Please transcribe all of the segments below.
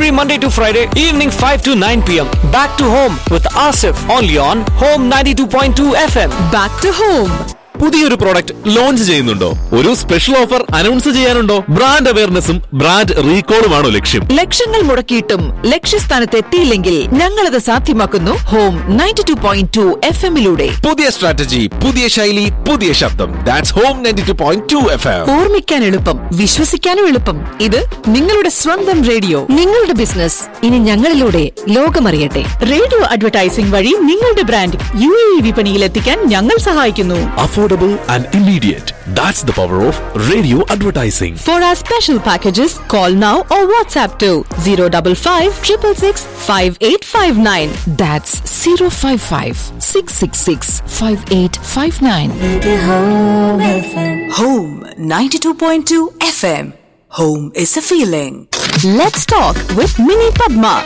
every Monday to Friday, evening 5 to 9 pm. Back to home with Asif, only on Home 92.2 FM. Back to home പുതിയൊരു product launch ചെയ്യുന്നുണ്ടോ ഒരു special offer announce ചെയ്യാനുണ്ടോ brand അവയർനെസ്സും brand റീകോളുമാണോ ലക്ഷ്യം ലക്ഷങ്ങൾ മുടക്കിയിട്ടും ലക്ഷ്യസ്ഥാനത്ത് എത്തിയില്ലെങ്കിൽ ഞങ്ങളത് സാധ്യമാക്കുന്നു home ninety two point two F എമ്മിലൂടെ പുതിയ സ്ട്രാറ്റജി പുതിയ ശൈലി പുതിയ ശബ്ദം that's home ninety two point two F M ഓർമ്മിക്കാൻ എളുപ്പം വിശ്വസിക്കാനും എളുപ്പം ഇത് നിങ്ങളുടെ സ്വന്തം റേഡിയോ നിങ്ങളുടെ ബിസിനസ് ഇനി ഞങ്ങളിലൂടെ ലോകമറിയട്ടെ റേഡിയോ അഡ്വർടൈസിംഗ് വഴി നിങ്ങളുടെ ബ്രാൻഡ് യു എ ഇ വിപണിയിൽ എത്തിക്കാൻ ഞങ്ങൾ സഹായിക്കുന്നു affordable and immediate that's the power of radio advertising for our special packages call now or WhatsApp two zero double five triple six five eight five nine that's zero five five six six six five eight five nine Home 92.2 FM. Home is a feeling. Let's talk with Mini Padma.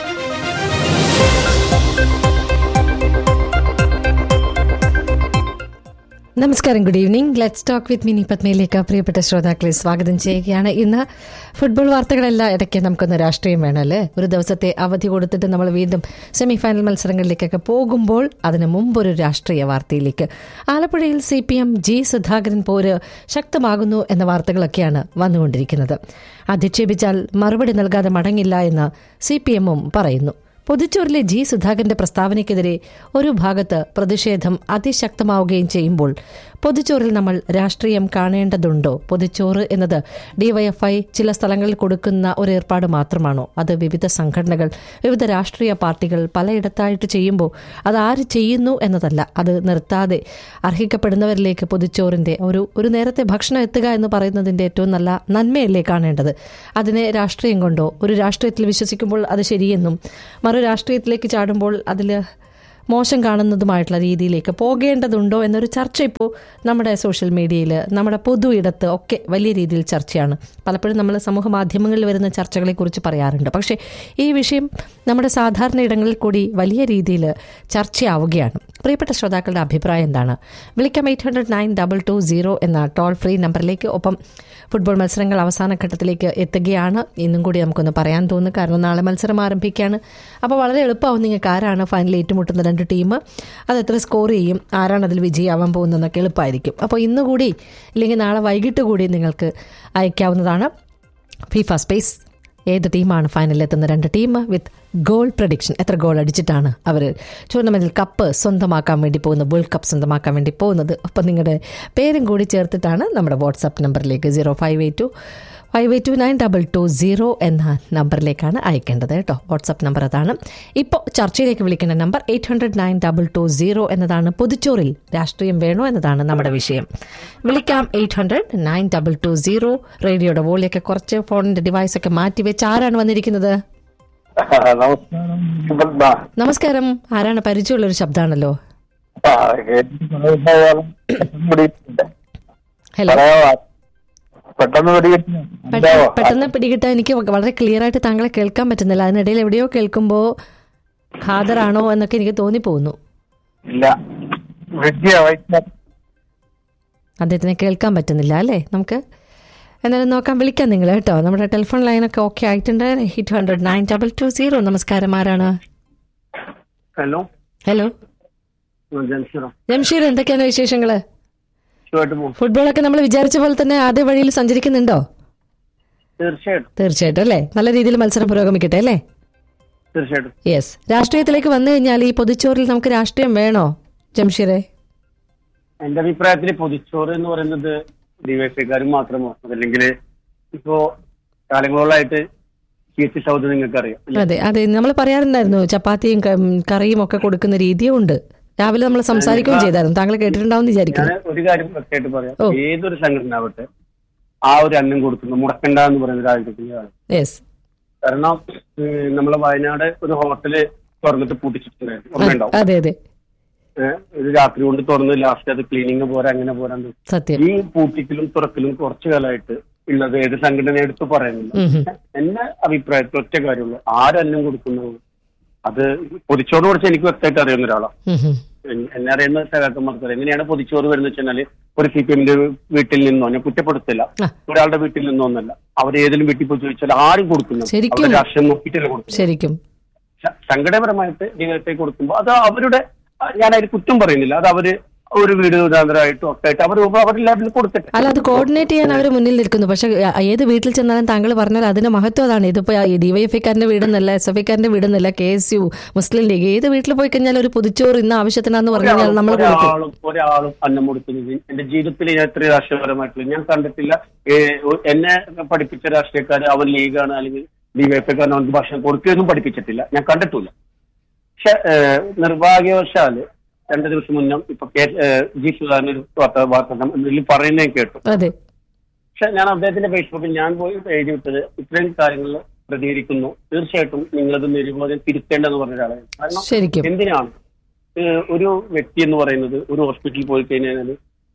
നമസ്കാരം good evening let's talk with Mini പത്മയിലേക്ക് പ്രിയപ്പെട്ട ശ്രോതാക്കളെ സ്വാഗതം ചെയ്യുകയാണ് ഇന്ന് football വാർത്തകളെല്ലാം ഇടയ്ക്ക് നമുക്കൊന്ന് രാഷ്ട്രീയം വേണമല്ലേ ഒരു ദിവസത്തെ അവധി കൊടുത്തിട്ട് നമ്മൾ വീണ്ടും സെമി ഫൈനൽ മത്സരങ്ങളിലേക്കൊക്കെ പോകുമ്പോൾ അതിന് മുമ്പൊരു രാഷ്ട്രീയ വാർത്തയിലേക്ക് ആലപ്പുഴയിൽ C P M G Sudhakaran പോര് ശക്തമാകുന്നു എന്ന വാർത്തകളൊക്കെയാണ് വന്നുകൊണ്ടിരിക്കുന്നത് അധിക്ഷേപിച്ചാൽ മറുപടി നൽകാതെ മടങ്ങില്ല എന്ന് സി പി എമ്മും പറയുന്നു പൊതുച്ചോറിലെ ജി സുധാകരന്റെ പ്രസ്താവനയ്ക്കെതിരെ ഒരു ഭാഗത്ത് പ്രതിഷേധം അതിശക്തമാവുകയും ചെയ്യുമ്പോൾ പൊതുച്ചോറിൽ നമ്മൾ രാഷ്ട്രീയം കാണേണ്ടതുണ്ടോ പൊതുച്ചോറ് എന്നത് ഡിവൈഎഫ്ഐ ചില സ്ഥലങ്ങളിൽ കൊടുക്കുന്ന ഒരു ഏർപ്പാട് മാത്രമാണോ അത് വിവിധ സംഘടനകൾ വിവിധ രാഷ്ട്രീയ പാർട്ടികൾ പലയിടത്തായിട്ട് ചെയ്യുമ്പോൾ അത് ആര് ചെയ്യുന്നു എന്നതല്ല അത് നിർത്താതെ അർഹിക്കപ്പെടുന്നവരിലേക്ക് പൊതുച്ചോറിന്റെ ഒരു ഒരു നേരത്തെ ഭക്ഷണം എത്തുക എന്ന് പറയുന്നതിന്റെ ഏറ്റവും നല്ല നന്മയല്ലേ കാണേണ്ടത് അതിനെ രാഷ്ട്രീയം കൊണ്ടോ ഒരു രാഷ്ട്രീയത്തിൽ വിശ്വസിക്കുമ്പോൾ അത് ശരിയെന്നും മറു രാഷ്ട്രീയത്തിലേക്ക് ചാടുമ്പോൾ അതിൽ മോശം കാണുന്നതുമായിട്ടുള്ള രീതിയിലേക്ക് പോകേണ്ടതുണ്ടോ എന്നൊരു ചർച്ച ഇപ്പോൾ നമ്മുടെ സോഷ്യൽ മീഡിയയിൽ നമ്മുടെ പൊതു ഇടത്ത് ഒക്കെ വലിയ രീതിയിൽ ചർച്ചയാണ് പലപ്പോഴും നമ്മൾ സമൂഹ മാധ്യമങ്ങളിൽ വരുന്ന ചർച്ചകളെക്കുറിച്ച് പറയാറുണ്ട് പക്ഷേ ഈ വിഷയം നമ്മുടെ സാധാരണ ഇടങ്ങളിൽ കൂടി വലിയ രീതിയിൽ ചർച്ചയാവുകയാണ് പ്രിയപ്പെട്ട ശ്രോതാക്കളുടെ അഭിപ്രായം എന്താണ് വിളിക്കാം eight hundred nine double two zero എന്ന ടോൾ ഫ്രീ നമ്പറിലേക്ക് ഒപ്പം ഫുട്ബോൾ മത്സരങ്ങൾ അവസാന ഘട്ടത്തിലേക്ക് എത്തുകയാണ് ഇന്നും കൂടി നമുക്കൊന്ന് പറയാൻ തോന്നുന്നു കാരണം നാളെ മത്സരം ആരംഭിക്കുകയാണ് അപ്പോൾ വളരെ എളുപ്പമാവും നിങ്ങൾക്ക് ആരാണ് ഫൈനലിൽ ഏറ്റുമുട്ടുന്ന രണ്ട് ടീം അത് എത്ര സ്കോർ ചെയ്യും ആരാണ് അതിൽ വിജയിയാവാൻ പോകുന്നതെന്നൊക്കെ എളുപ്പമായിരിക്കും അപ്പോൾ ഇന്ന് കൂടി ഇല്ലെങ്കിൽ നാളെ വൈകിട്ട് കൂടി നിങ്ങൾക്ക് അയക്കാവുന്നതാണ് ഫിഫ സ്പേസ് ഏത് ടീമാണ് ഫൈനലിൽ എത്തുന്ന രണ്ട് ടീം വിത്ത് ഗോൾ പ്രഡിക്ഷൻ എത്ര ഗോൾ അടിച്ചിട്ടാണ് അവർ ടൂർണമെന്റിൽ കപ്പ് സ്വന്തമാക്കാൻ വേണ്ടി പോകുന്നത് വേൾഡ് കപ്പ് സ്വന്തമാക്കാൻ വേണ്ടി പോകുന്നത് അപ്പം നിങ്ങളുടെ പേരും കൂടി ചേർത്തിട്ടാണ് നമ്മുടെ വാട്സാപ്പ് നമ്പറിലേക്ക് zero five eight two five eight two nine double two zero എന്ന നമ്പറിലേക്കാണ് അയക്കേണ്ടത് കേട്ടോ വാട്സാപ്പ് നമ്പർ അതാണ് ഇപ്പോൾ ചർച്ചയിലേക്ക് വിളിക്കേണ്ട number eight hundred nine double two zero എന്നതാണ് പൊതുച്ചോറിൽ രാഷ്ട്രീയം വേണോ എന്നതാണ് നമ്മുടെ വിഷയം വിളിക്കാം eight hundred nine double two zero റേഡിയോയുടെ വോളിയൊക്കെ കുറച്ച് ഫോണിന്റെ ഡിവൈസ് ഒക്കെ മാറ്റി വെച്ച് ആരാണ് വന്നിരിക്കുന്നത് നമസ്കാരം പത്മ. നമസ്കാരം ആരാണ് പരിചയമുള്ള ഒരു ശബ്ദമാണല്ലോ ആ, എനിക്ക് പറയാൻ പെട്ടെന്ന് പിടികിട്ടില്ല. ഹലോ പറയാമോ? പെട്ടെന്ന് പിടികിട്ടില്ല. പെട്ടെന്ന് എന്താവോ? പെട്ടെന്ന് പിടികിട്ടാൻ എനിക്ക് വളരെ ക്ലിയർ ആയിട്ട് താങ്കളെ കേൾക്കാൻ പറ്റുന്നില്ല അതിനിടയിൽ എവിടെയോ കേൾക്കുമ്പോൾ ഖാദറാണോ എന്നൊക്കെ എനിക്ക് തോന്നിപ്പോകുന്നു ഇല്ല വിദ്യ വൈദ്യ അദ്ദേഹത്തിനെ കേൾക്കാൻ പറ്റുന്നില്ല അല്ലേ നമുക്ക് എന്നാലും നോക്കാൻ വിളിക്കാം നിങ്ങൾ കേട്ടോ നമ്മുടെ ടെലിഫോൺ ലൈനൊക്കെ ഓക്കെ ആയിട്ടുണ്ട് eight hundred nine double two zero നമസ്കാരം ആരാണ് ഹലോ ഹലോ ജംഷീറോ ജംഷീർ എന്തൊക്കെയാണ് വിശേഷങ്ങൾ സുഖമായിട്ട് പോകും ഫുട്ബോളൊക്കെ നമ്മൾ വിചാരിച്ച പോലെ തന്നെ ആദ്യ വഴിയിൽ സഞ്ചരിക്കുന്നുണ്ടോ തീർച്ചയായിട്ടും തീർച്ചയായിട്ടും അല്ലേ നല്ല രീതിയിൽ മത്സരം പുരോഗമിക്കട്ടെ അല്ലേ തീർച്ചയായിട്ടും യെസ് രാഷ്ട്രീയത്തിലേക്ക് വന്നു കഴിഞ്ഞാൽ ഈ പൊതുച്ചോറിൽ നമുക്ക് രാഷ്ട്രീയം വേണോ ജംഷീറെ എന്റെ അഭിപ്രായത്തിൽ പൊതിച്ചോറ് എന്ന് പറയുന്നത് ഡിവൈഎഫ്ഐക്കാരും മാത്രമോ അതല്ലെങ്കിൽ ഇപ്പോ കാലങ്ങളോളായിട്ട് കീർത്തി സൗദ് നിങ്ങൾക്ക് അറിയാം അല്ലേ? അതെ അതെ നമ്മൾ പറയാറുണ്ടായിരുന്നു ചപ്പാത്തിയും ക- കറിയും ഒക്കെ കൊടുക്കുന്ന രീതിയും ഉണ്ട് രാവിലെ നമ്മൾ സംസാരിക്കുകയും ചെയ്തായിരുന്നു താങ്കൾ കേട്ടിട്ടുണ്ടാവും ഞാൻ വിചാരിക്കുന്നു ഒരു കാര്യം വ്യക്തമായിട്ട് പറയാം ഓ. ഏതൊരു സംഘടന ആവട്ടെ ആ ഒരു അന്നം കൊടുക്കുന്നു മുടക്കണ്ട എന്ന് പറയുന്ന രാജ്യത്തിൻ്റെതാണ് യെസ് കാരണം ഏഹ്, നമ്മളെ വയനാട് ഒരു ഹോട്ടല് തുറന്നിട്ട് പൂട്ടിച്ചിട്ടുണ്ടായിരുന്നു ഓർമ്മയുണ്ടാവും അതെ അതെ ഏഹ്, ഒരു രാത്രി കൊണ്ട് തുറന്ന് ലാസ്റ്റ് അത് ക്ലീനിങ് പോരാ അങ്ങനെ പോരാണ്ട് സത്യം ഈ പൂട്ടിക്കലും തുറക്കലും കുറച്ചു കാലമായിട്ട് ഉള്ളത് ഏത് സംഘടന എടുത്ത് പറയുന്നില്ല ഉം ഉം. എന്റെ അഭിപ്രായത്തിൽ ഒറ്റ കാര്യമുള്ളൂ ആരന്നം കൊടുക്കുന്നു അത് പൊതിച്ചോട് കുറിച്ച് എനിക്ക് വ്യക്തമായിട്ട് അറിയുന്ന ഒരാളാണ് ഉം ഉം. എൻ- എന്നെ അറിയുന്ന സഹാക്കന്മാർക്ക് എങ്ങനെയാണ് പൊതിച്ചോറ് വരുന്നത് വെച്ചാൽ ഒരു സി പി എമ്മിന്റെ വീട്ടിൽ നിന്നോ ഞാൻ കുറ്റപ്പെടുത്തില്ല ആ. ഒരാളുടെ വീട്ടിൽ നിന്നോ ഒന്നല്ല അവർ ഏതെങ്കിലും വീട്ടിൽ പോയി ചോദിച്ചാൽ ആരും കൊടുക്കുന്നു ശരിക്കും? അവരുടെ രാഷ്ട്രീയം നോക്കിയിട്ടല്ല കൊടുക്കുന്നത് ശരിക്കും സ- സംഘടനപരമായിട്ട് ജീവിതത്തെ കൊടുക്കുമ്പോൾ അത് അവരുടെ ഞാൻ അതിന് കുറ്റം പറയുന്നില്ല അത് അവര് ഒരു വീട് ഉദാഹരണമായിട്ടും ഒക്കെ ആയിട്ട് അവർ അവരുടെ ലെവലിൽ കൊടുത്തിട്ട് അല്ല അത് കോർഡിനേറ്റ് ചെയ്യാൻ അവർ മുന്നിൽ നിൽക്കുന്നു പക്ഷെ അഹ് ഏത് വീട്ടിൽ ചെന്നാലും താങ്കൾ പറഞ്ഞാൽ അതിന്റെ മഹത്വം അതാണ് ഇതിപ്പോ ഡിവൈഎഫ്ഐക്കാരന്റെ വീടെന്നല്ല എസ് എഫ് ഐക്കാരന്റെ വീടെന്നല്ല K S U Muslim League ഏത് വീട്ടിൽ പോയി കഴിഞ്ഞാൽ ഒരു പുതുച്ചോറ് ഇന്ന് ആവശ്യത്തിനാന്ന് പറഞ്ഞു കഴിഞ്ഞാൽ നമ്മൾ കൊടുക്കും ഒരാളും ഒരാളും അന്നം കൊടുക്കുന്നത് എന്റെ ജീവിതത്തിൽ ഞാൻ എത്ര രാഷ്ട്രീയപരമായിട്ടുള്ള ഞാൻ കണ്ടിട്ടില്ല ഏ, ഒ- എന്നെ പഠിപ്പിച്ച രാഷ്ട്രീയക്കാർ അവൻ ലീഗാണ് അല്ലെങ്കിൽ ഡിവൈഎഫ്ഐക്കാരൻ അവർക്ക് ഭക്ഷണം കൊടുക്കുകയൊന്നും പഠിപ്പിച്ചിട്ടില്ല ഞാൻ കണ്ടിട്ടില്ല പക്ഷെ ഏ, നിർഭാഗ്യവശാല് രണ്ട് ദിവസം മുന്നം ഇപ്പൊ കെ ഏ, ജി സുധാകരൻ ഒരു വാർത്ത വാർത്ത ഇതിൽ പറയുന്നത് ഞാൻ കേട്ടു അതെ പക്ഷെ ഞാൻ അദ്ദേഹത്തിന്റെ ഫേസ്ബുക്കിൽ ഞാൻ പോയി എഴുതി വിട്ടത് ഇത്രയും കാര്യങ്ങൾ പ്രതികരിക്കുന്നു തീർച്ചയായിട്ടും നിങ്ങളത് നിരുപാധികം തിരുത്തേണ്ടെന്ന് പറഞ്ഞ ഒരാളാണ് കാരണം ശരിക്കും എന്തിനാണ് ഏഹ് ഒരു വ്യക്തി എന്ന് പറയുന്നത് ഒരു ഹോസ്പിറ്റലിൽ പോയി കഴിഞ്ഞാൽ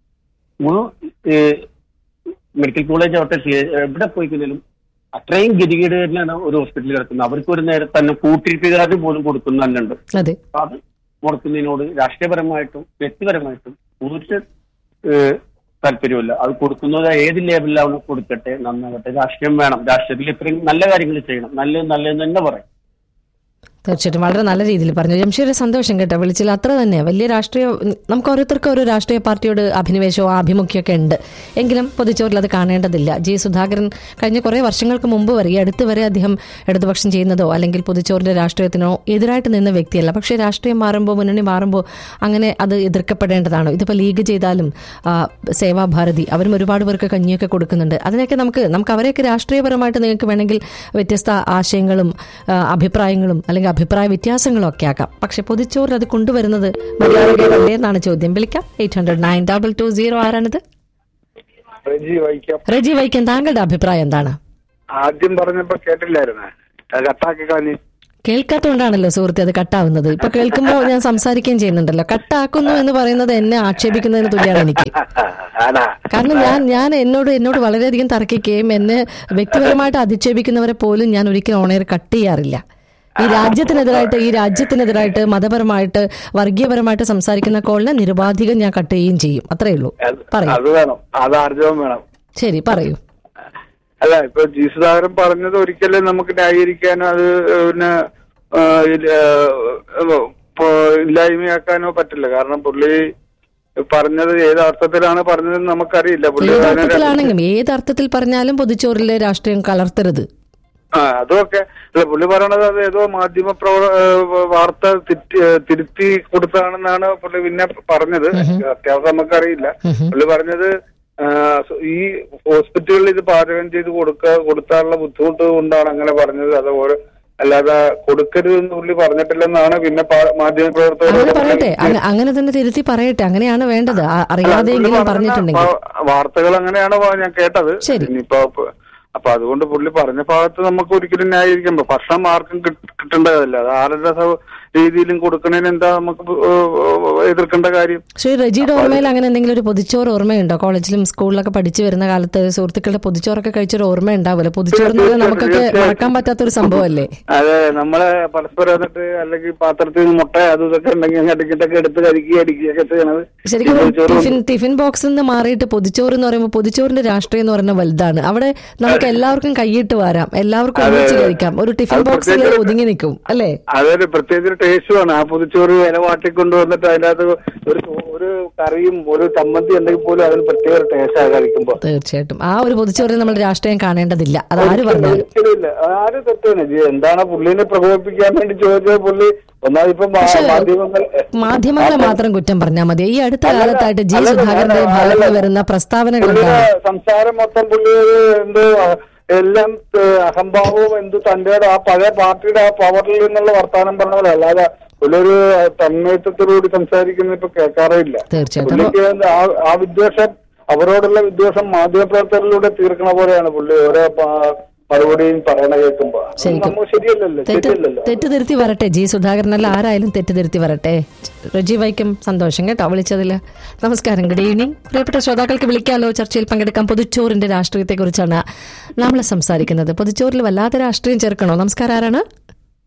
ഒരു ഏഹ് മെഡിക്കൽ കോളേജ് ആവട്ടെ സി- എവിടെ പോയി കഴിഞ്ഞാലും അത്രയും ഗതികേടുകളിലാണ് ഒരു ഹോസ്പിറ്റലിൽ കിടക്കുന്നത് അവർക്ക് ഒരു നേരം തന്നെ കൂട്ടിരിപ്പുകാരന് പോലും കൊടുക്കുന്നല്ലുണ്ട് അതെ അപ്പൊ അത് മുടക്കുന്നതിനോട് രാഷ്ട്രീയപരമായിട്ടും വ്യക്തിപരമായിട്ടും ഒരു ഏഹ് താല്പര്യമില്ല അത് കൊടുക്കുന്നത് ഏത് ലേബലിലാണ് കൊടുക്കട്ടെ നന്നാകട്ടെ രാഷ്ട്രീയം വേണം രാഷ്ട്രീയത്തിൽ ഇത്രയും നല്ല കാര്യങ്ങൾ ചെയ്യണം നല്ലത് നല്ലതെന്ന് തന്നെ പറയും തീർച്ചയായിട്ടും വളരെ നല്ല രീതിയിൽ പറഞ്ഞു ജംഷീർ സന്തോഷം കേട്ടോ വിളിച്ചില്ല അത്ര തന്നെ വലിയ രാഷ്ട്രീയ നമുക്ക് ഓരോരുത്തർക്കും ഓരോ രാഷ്ട്രീയ പാർട്ടിയോട് അഭിനിവേശമോ ആഭിമുഖ്യമൊക്കെ ഉണ്ട് എങ്കിലും പൊതുച്ചോറിൽ അത് കാണേണ്ടതില്ല ജി സുധാകരൻ കഴിഞ്ഞ കുറേ വർഷങ്ങൾക്ക് മുമ്പ് വരെ ഈ അടുത്ത് വരെ അദ്ദേഹം ഇടതുപക്ഷം ചെയ്യുന്നതോ അല്ലെങ്കിൽ പൊതുച്ചോറിന്റെ രാഷ്ട്രീയത്തിനോ എതിരായിട്ട് നിന്ന വ്യക്തിയല്ല പക്ഷേ രാഷ്ട്രീയം മാറുമ്പോൾ മുന്നണി മാറുമ്പോൾ അങ്ങനെ അത് എതിർക്കപ്പെടേണ്ടതാണ് ഇതിപ്പോൾ ലീഗ് ചെയ്താലും ആ, സേവാഭാരതി അവരും ഒരുപാട് പേർക്ക് കഞ്ഞിയൊക്കെ കൊടുക്കുന്നുണ്ട് അതിനൊക്കെ നമുക്ക് നമുക്ക് അവരെയൊക്കെ രാഷ്ട്രീയപരമായിട്ട് നിങ്ങൾക്ക് വേണമെങ്കിൽ വ്യത്യസ്ത ആശയങ്ങളും ആ, അഭിപ്രായങ്ങളും അല്ലെങ്കിൽ അഭിപ്രായ വ്യത്യാസങ്ങളും ഒക്കെ ആക്കാം പക്ഷെ പൊതിച്ചോറിൽ അത് കൊണ്ടുവരുന്നത് മര്യാദകളല്ലേ എന്നാണ് ചോദ്യം വിളിക്കാം eight hundred nine double two zero ആരാണിത് റെജി വൈക്കം റജി വൈക്കൻ താങ്കളുടെ അഭിപ്രായം എന്താണ് ആദ്യം പറഞ്ഞപ്പോ കേട്ടില്ലായിരുന്നു അത് കട്ടാക്കി കളഞ്ഞ് കേൾക്കാത്തതുകൊണ്ടാണല്ലോ സുഹൃത്തെ അത് കട്ടാവുന്നത് ഇപ്പൊ കേൾക്കുമ്പോൾ ഞാൻ സംസാരിക്കുകയും ചെയ്യുന്നുണ്ടല്ലോ കട്ടാക്കുന്നു എന്ന് പറയുന്നത് എന്നെ ആക്ഷേപിക്കുന്നതിന് തുല്യമാണ് എനിക്ക് ആണാ കാരണം ഞാൻ ഞാൻ എന്നോട് എന്നോട് വളരെയധികം തർക്കിക്കുകയും എന്നെ വ്യക്തിപരമായിട്ട് അധിക്ഷേപിക്കുന്നവരെ പോലും ഞാൻ ഒരിക്കലും ഓണയർ കട്ട് ചെയ്യാറില്ല ഈ രാജ്യത്തിനെതിരായിട്ട് ഈ രാജ്യത്തിനെതിരായിട്ട് മതപരമായിട്ട് വർഗീയപരമായിട്ട് സംസാരിക്കുന്ന കോളിനെ നിരുപാധികം ഞാൻ കട്ട് ചെയ്യുകയും ചെയ്യും അത്രേ ഉള്ളൂ അത് പറയൂ അത് വേണം അത് ആർജവം വേണം ശരി പറയൂ അല്ല ഇപ്പൊ ജി സുധാകരൻ പറഞ്ഞത് ഒരിക്കലും നമുക്ക് ന്യായീകരിക്കാനോ അത് പിന്നെ ആ, ഇല്ല, ആ, ഇപ്പൊ ഇല്ലായ്മയാക്കാനോ പറ്റില്ല കാരണം പുള്ളി പറഞ്ഞത് ഏത് അർത്ഥത്തിലാണ് പറഞ്ഞതെന്ന് നമുക്കറിയില്ല പുള്ളി ഏത് അതിനെ- അർത്ഥത്തിലാണെങ്കിലും ഏത് അർത്ഥത്തിൽ പറഞ്ഞാലും പൊതുച്ചോറിലെ രാഷ്ട്രീയം കലർത്തരുത് ആ അതൊക്കെ അല്ല പുള്ളി പറയണത് അത് ഏതോ മാധ്യമ പ്രവ ഏഹ് വാർത്ത തിരുത്തി ഏഹ് തിരുത്തി കൊടുത്തതാണെന്നാണ് പുള്ളി പിന്നെ പറഞ്ഞത് അത്യാവശ്യം നമുക്കറിയില്ല പുള്ളി പറഞ്ഞത് ആ, ഈ ഹോസ്പിറ്റലുകളിൽ ഇത് പാചകം ചെയ്ത് കൊടുക്ക കൊടുത്താനുള്ള ബുദ്ധിമുട്ട് കൊണ്ടാണ് അങ്ങനെ പറഞ്ഞത് അത് ഓരോ അല്ലാതെ കൊടുക്കരുതെന്ന് പുള്ളി പറഞ്ഞിട്ടില്ലെന്നാണ് പിന്നെ മാധ്യമ അങ്ങനെ പറയട്ടെ അങ്ങ- അങ്ങനെ തന്നെ തിരുത്തി പറയട്ടെ അങ്ങനെയാണ് വേണ്ടത് ആ- അറിയാതെയെങ്കിലും പറഞ്ഞിട്ടുണ്ടെങ്കിൽ വാർത്തകൾ അങ്ങനെയാണ് വാ- ഞാൻ കേട്ടത് ശരി. ഇനിയിപ്പോ പ- അപ്പൊ അതുകൊണ്ട് പുള്ളി പറഞ്ഞ ഭാഗത്ത് നമുക്ക് ഒരിക്കലും ന്യായീകരിക്കാൻ പറ്റും ഭക്ഷണം ആർക്കും കിട്ട- കിട്ടേണ്ടതല്ല അത് ആരുടെ സൗ- രീതിയിലും കൊടുക്കണേന് എന്താ നമുക്ക് ഏഹ് ഏഹ് എതിർക്കേണ്ട കാര്യം ശ്രീ റജിയുടെ ഓർമ്മയിൽ അങ്ങനെ എന്തെങ്കിലും ഒരു പൊതിച്ചോറ് ഓർമ്മയുണ്ടോ കോളേജിലും സ്കൂളിലൊക്കെ പഠിച്ചു വരുന്ന കാലത്ത് സുഹൃത്തുക്കളുടെ പൊതിച്ചോറൊക്കെ കഴിച്ചൊരു ഓർമ്മ ഉണ്ടാവുമല്ലോ പൊതിച്ചോറ് എന്ന് പറഞ്ഞാൽ നമുക്കൊക്കെ മറക്കാൻ പറ്റാത്തൊരു സംഭവമല്ലേ അതെ നമ്മളെ പരസ്പരം എന്നിട്ട് അല്ലെങ്കിൽ പാത്രത്തിൽ നിന്ന് മുട്ട അതും ഇതൊക്കെ ഉണ്ടെങ്കിൽ അങ്ങ് ഇടയ്ക്കിട്ടൊക്കെ എടുത്ത് കരിക്കുക അടിക്കുകയൊക്കെ ചെയ്യണത് ശരിക്കും ഈ ചോറ് ടിഫിൻ ടിഫിൻ ബോക്സിൽ നിന്ന് മാറിയിട്ട് പൊതിച്ചോറ് എന്ന് പറയുമ്പോൾ പൊതിച്ചോറിന്റെ രാഷ്ട്രീയം എന്ന് പറയുന്നത് വലുതാണ് അവിടെ നമുക്ക് എല്ലാവർക്കും കൈയിട്ട് വരാം എല്ലാവർക്കും ഒന്നിച്ച് കഴിക്കാം ഒരു ടിഫിൻ അത് ബോക്സിൽ പ്രത്യേകിച്ച് ഒതുങ്ങി നിൽക്കും അല്ലേ അതൊരു പ്രത്യേകിച്ച് ടേസ്റ്റുമാണ് ആ പുതിച്ചോറ് വില വാട്ടിക്കൊണ്ടുവന്നിട്ട് അതിനകത്ത് ഒരു ചോ- ഒരു കറിയും ഒരു ചമ്മന്തി ഉണ്ടെങ്കിൽ പോലും അതിന് പ്രത്യേക ഒരു ടേസ്റ്റാണ് കഴിക്കുമ്പോൾ തീർച്ചയായിട്ടും ആ ഒരു പൊതിച്ചോറിൽ നമ്മൾ രാഷ്ട്രീയം കാണേണ്ടതില്ല അത് ആര് പറഞ്ഞാലും ഒരിക്കലുമില്ല ആര് തെറ്റാണ് ജി എന്താണ് പുള്ളിനെ പ്രകോപിപ്പിക്കാൻ വേണ്ടി ചോദിച്ചത് പുള്ളി ഒന്നാമത് ഇപ്പൊ മാ- പക്ഷേ മാധ്യമങ്ങൾ മാധ്യമങ്ങളെ മാത്രം കുറ്റം പറഞ്ഞാൽ മതി ഈ അടുത്ത അല്ലല്ല, കാലത്തായിട്ട് ജി അല്ലല്ല, സുധാകരന്റെ അല്ലല്ല, ഭാഗത്ത് അല്ലല്ല. വരുന്ന പ്രസ്താവനകൾ പുള്ളിയുടെ എന്താണ് സംസാരം മൊത്തം പുള്ളി ഒരു എന്തോ അഹ്, എല്ലാം ഏഹ്, അഹംഭാവവും എന്ത് തന്റെ ആ പഴയ പാർട്ടിയുടെ ആ പവറിൽ നിന്നുള്ള വർത്താനം പറഞ്ഞ പോലെ അല്ലാതെ പുള്ളി ഒരു തന്മയത്വത്തോടുകൂടി സംസാരിക്കുന്ന ഇപ്പൊ കേൾക്കാറില്ല തീർച്ചയായിട്ടും. പുള്ളിക്ക് എന്ത് ആ- ആ വിദ്വേഷം അവരോടുള്ള വിദ്വേഷം മാധ്യമപ്രവർത്തകരിലൂടെ തീർക്കണ പോലെയാണ് പുള്ളി ഓരോ പ- മറുപടിയും പറയണ കേൾക്കുമ്പോ അത് ശരിക്കും. നമ്മൾ ശരിയല്ലല്ലോ തെറ്റ് ശരിയല്ലല്ലോ തെറ്റ് തിരുത്തി വരട്ടെ ജി സുധാകരനല്ല ആരായാലും തെറ്റ് തിരുത്തി വരട്ടെ റജി വൈക്കും സന്തോഷം കേട്ടോ വിളിച്ചതിൽ നമസ്കാരം ഗുഡ് ഈവനിങ് പ്രിയപ്പെട്ട ശ്രോതാക്കൾക്ക് വിളിക്കാമല്ലോ ചർച്ചയിൽ പങ്കെടുക്കാം പൊതുച്ചോറിന്റെ രാഷ്ട്രീയത്തെക്കുറിച്ചാണ് നമ്മൾ സംസാരിക്കുന്നത് പൊതുച്ചോറിൽ വല്ലാതെ രാഷ്ട്രീയം ചേർക്കണോ നമസ്കാരം ആരാണ്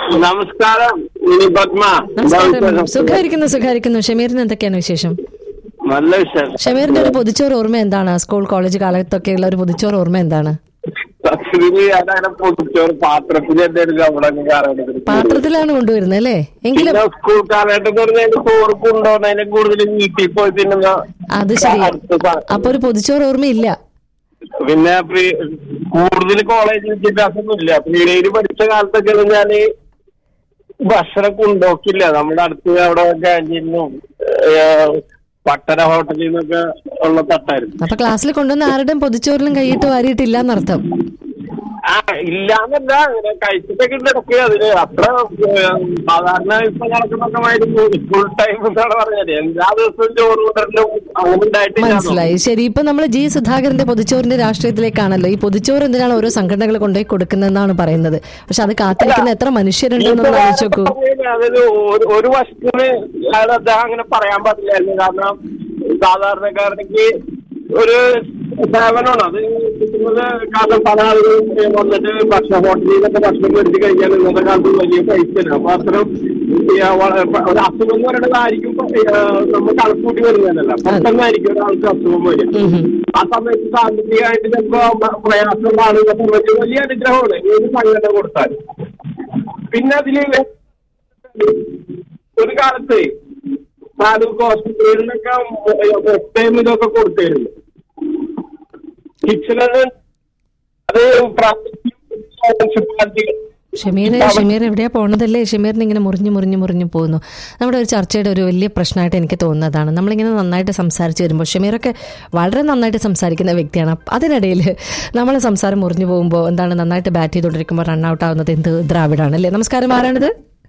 നമസ്കാരം ഇനി പത്മ എന്താ നമസ്കാരം വിശേഷം? സുഖായിരിക്കുന്നു സുഖായിരിക്കുന്നു ഷമീറിന് എന്തൊക്കെയാണ് വിശേഷം നല്ല വിശേഷം ഷമീറിന്റെ ഒരു പൊതിച്ചോറ് ഓർമ്മ എന്താണ് സ്കൂൾ കോളേജ് കാലത്തൊക്കെയുള്ള ഒരു പൊതിച്ചോറ് ഓർമ്മ എന്താണ് സത്യത്തില് അതങ്ങനെ പൊതിച്ചോറ് പാത്രത്തിൽ എന്തെങ്കിലും അവിടെ കാലഘട്ടത്തിൽ പാത്രത്തിലാണ് കൊണ്ടുവരുന്നത് അല്ലേ എങ്കിലും പിന്നെ സ്കൂൾ കാലഘട്ടത്തിൽ പറഞ്ഞാൽ ചോറ് കൊണ്ടുപോകുന്നതിനെ കൂടുതൽ വീട്ടിൽ പോയി തിന്നുന്ന അത് ശരി അടുത്ത സാ- അപ്പൊ ഒരു പൊതിച്ചോറ് ഓർമ്മയില്ല പിന്നെ പ്രി- കൂടുതൽ കോളേജ് വിദ്യാഭ്യാസമൊന്നും ഇല്ല പീഡിയയിൽ പഠിച്ച കാലത്തൊക്കെ ഞാന് ഭക്ഷണം കൊണ്ടുപോക്കില്ല നമ്മുടെ അടുത്ത് അവിടെ ക്യാൻറ്റീനും പട്ടണ ഹോട്ടലിൽ നിന്നൊക്കെ ഉള്ള തട്ടായിരുന്നു അപ്പൊ ക്ലാസ്സിൽ കൊണ്ടുവന്ന ആരുടെയും പൊതിച്ചോറിലും കൈയിട്ട് വാരിയിട്ടില്ല എന്നർത്ഥം ആ ഇല്ലാന്നല്ല അങ്ങനെ കഴിച്ചിട്ടൊക്കെ ഇടയ്ക്ക് അതിന് അത്ര ഏഹ്, സാധാരണ ഇപ്പൊ നടക്കുന്നൊക്കെ മായിരുന്നു ഫുൾ ടൈം എന്നാണ് പറഞ്ഞത് എല്ലാ ദിവസവും ചോറ് കൊണ്ടല്ലോ അങ്ങനെ ഉണ്ടായിട്ടില്ല മനസ്സിലായി ശരി ഇപ്പൊ നമ്മൾ ജി സുധാകരന്റെ പൊതിച്ചോറിന്റെ രാഷ്ട്രീയത്തിലേക്കാണല്ലോ ഈ പൊതിച്ചോറ് എന്തിനാണ് ഓരോ സംഘടനകൾ കൊണ്ടുപോയി കൊടുക്കുന്നതെന്നാണ് പറയുന്നത് പക്ഷെ അത് കാത്തിരിക്കുന്ന എത്ര മനുഷ്യരുണ്ടെന്നൊന്ന് ആലോചിച്ച് നോക്കൂ അതായത് ഒരു- ഒരു വശത്തിന് അയാൾ അദ്ദേഹം അങ്ങനെ പറയാൻ പാടില്ലായിരുന്നു കാരണം സാധാരണക്കാരനക്ക് ഒരു സേവനമാണ് അത് കിട്ടുന്നത് കാരണം പല ആളുകളും വന്നിട്ട് ഭക്ഷണ ഹോട്ടലിൽ നിന്നൊക്കെ ഭക്ഷണം മേടിച്ച് കഴിക്കാൻ ഇന്നത്തെ കാലത്ത് വലിയ പൈസയാണ് അപ്പൊ അത്തരം ഈ, ആ, വള- ഒരു അസുഖം എന്ന് പറയുന്നതായിരിക്കും നമ്മൾ കണക്കൂട്ടി വരുന്നതല്ല പെട്ടെന്നായിരിക്കും ഒരാൾക്ക് അസുഖം വരിക ആ സമയത്ത് സാമ്പത്തികമായിട്ട് ചിലപ്പോ മ- പ്രയാസമുള്ള ആളുകളെ സംബന്ധിച്ച് വലിയ അനുഗ്രഹമാണ് ഏത് സംഘടന കൊടുത്താൽ പിന്നെ അതില് ഒരു കാലത്ത് താലൂക്ക് ഹോസ്പിറ്റലുകളിലൊക്കെ മുട്ടയും ഇതൊക്കെ കൊടുത്തിരുന്നു കിച്ചണിന് അത് മുനിസിപ്പാലിറ്റി ഷമീർ ഷമീർ എവിടെയാ പോണതല്ലേ ഷമീറിന് ഇങ്ങനെ മുറിഞ്ഞു മുറിഞ്ഞു മുറിഞ്ഞു പോകുന്നു നമ്മുടെ ഒരു ചർച്ചയുടെ ഒരു വലിയ പ്രശ്നമായിട്ട് എനിക്ക് തോന്നുന്നതാണ് നമ്മളിങ്ങനെ നന്നായിട്ട് സംസാരിച്ച് വരുമ്പോൾ ഷമീറൊക്കെ വളരെ നന്നായിട്ട് സംസാരിക്കുന്ന വ്യക്തിയാണ് അപ്പ- അതിനിടയിൽ നമ്മളെ സംസാരം മുറിഞ്ഞു പോകുമ്പോൾ എന്താണ് നന്നായിട്ട് ബാറ്റ് ചെയ്തുകൊണ്ടിരിക്കുമ്പോൾ റൺ ഔട്ട് ആവുന്നത് എന്ത് ദ്രാവിഡാണ് അല്ലേ നമസ്കാരം ആരാണിത്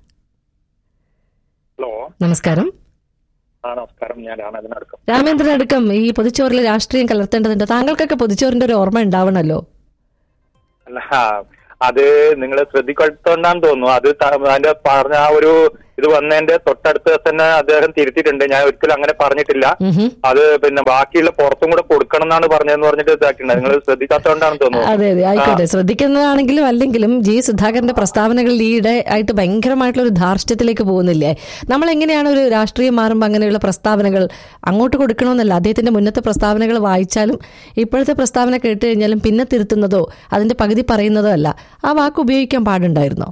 ഹലോ നമസ്കാരം ആ നമസ്കാരം ഞാൻ രാമേന്ദ്രനടക്കം രാമേന്ദ്രൻ അടുക്കം ഈ പൊതിച്ചോറിൽ രാഷ്ട്രീയം കലർത്തേണ്ടതുണ്ട് താങ്കൾക്കൊക്കെ പൊതിച്ചോറിന്റെ ഒരു ഓർമ്മ ഉണ്ടാവണല്ലോ അല്ല അത് നിങ്ങൾ ശ്രദ്ധിക്കൊണ്ടാന്ന് തോന്നുന്നു അത് ത- അതിന്റെ പറഞ്ഞ ആ ഒരു ഇത് വന്നതിന്റെ തൊട്ടടുത്ത് തന്നെ അദ്ദേഹം തിരുത്തിയിട്ടുണ്ട് ഞാൻ ഒരിക്കലും അങ്ങനെ പറഞ്ഞിട്ടില്ല ഉഹും. അത് പിന്നെ ബാക്കിയുള്ള പുറത്തും കൂടെ കൊടുക്കണം എന്നാണ് പറഞ്ഞതെന്ന് പറഞ്ഞിട്ട് ഇതാക്കിയിട്ടുണ്ട് നിങ്ങൾ ശ്രദ്ധിക്കാത്തതുകൊണ്ടാണെന്ന് തോന്നുന്നു അതെ അതെ ആയിക്കോട്ടെ ശ്രദ്ധിക്കുന്നതാണെങ്കിലും അല്ലെങ്കിലും ജി സുധാകരന്റെ പ്രസ്താവനകൾ ഈയിടെ ആയിട്ട് ഭയങ്കരമായിട്ടുള്ള ഒരു ധാർഷ്ട്യത്തിലേക്ക് പോകുന്നില്ലേ നമ്മൾ എങ്ങനെയാണ് ഒരു രാഷ്ട്രീയം മാറുമ്പോൾ അങ്ങനെയുള്ള പ്രസ്താവനകൾ അങ്ങോട്ട് കൊടുക്കണമെന്നല്ല അദ്ദേഹത്തിന്റെ മുന്നത്തെ പ്രസ്താവനകൾ വായിച്ചാലും ഇപ്പോഴത്തെ പ്രസ്താവന കേട്ട് കഴിഞ്ഞാലും പിന്നെ തിരുത്തുന്നതോ അതിന്റെ പകുതി പറയുന്നതോ അല്ല ആ വാക്ക് ഉപയോഗിക്കാൻ പാടുണ്ടായിരുന്നോ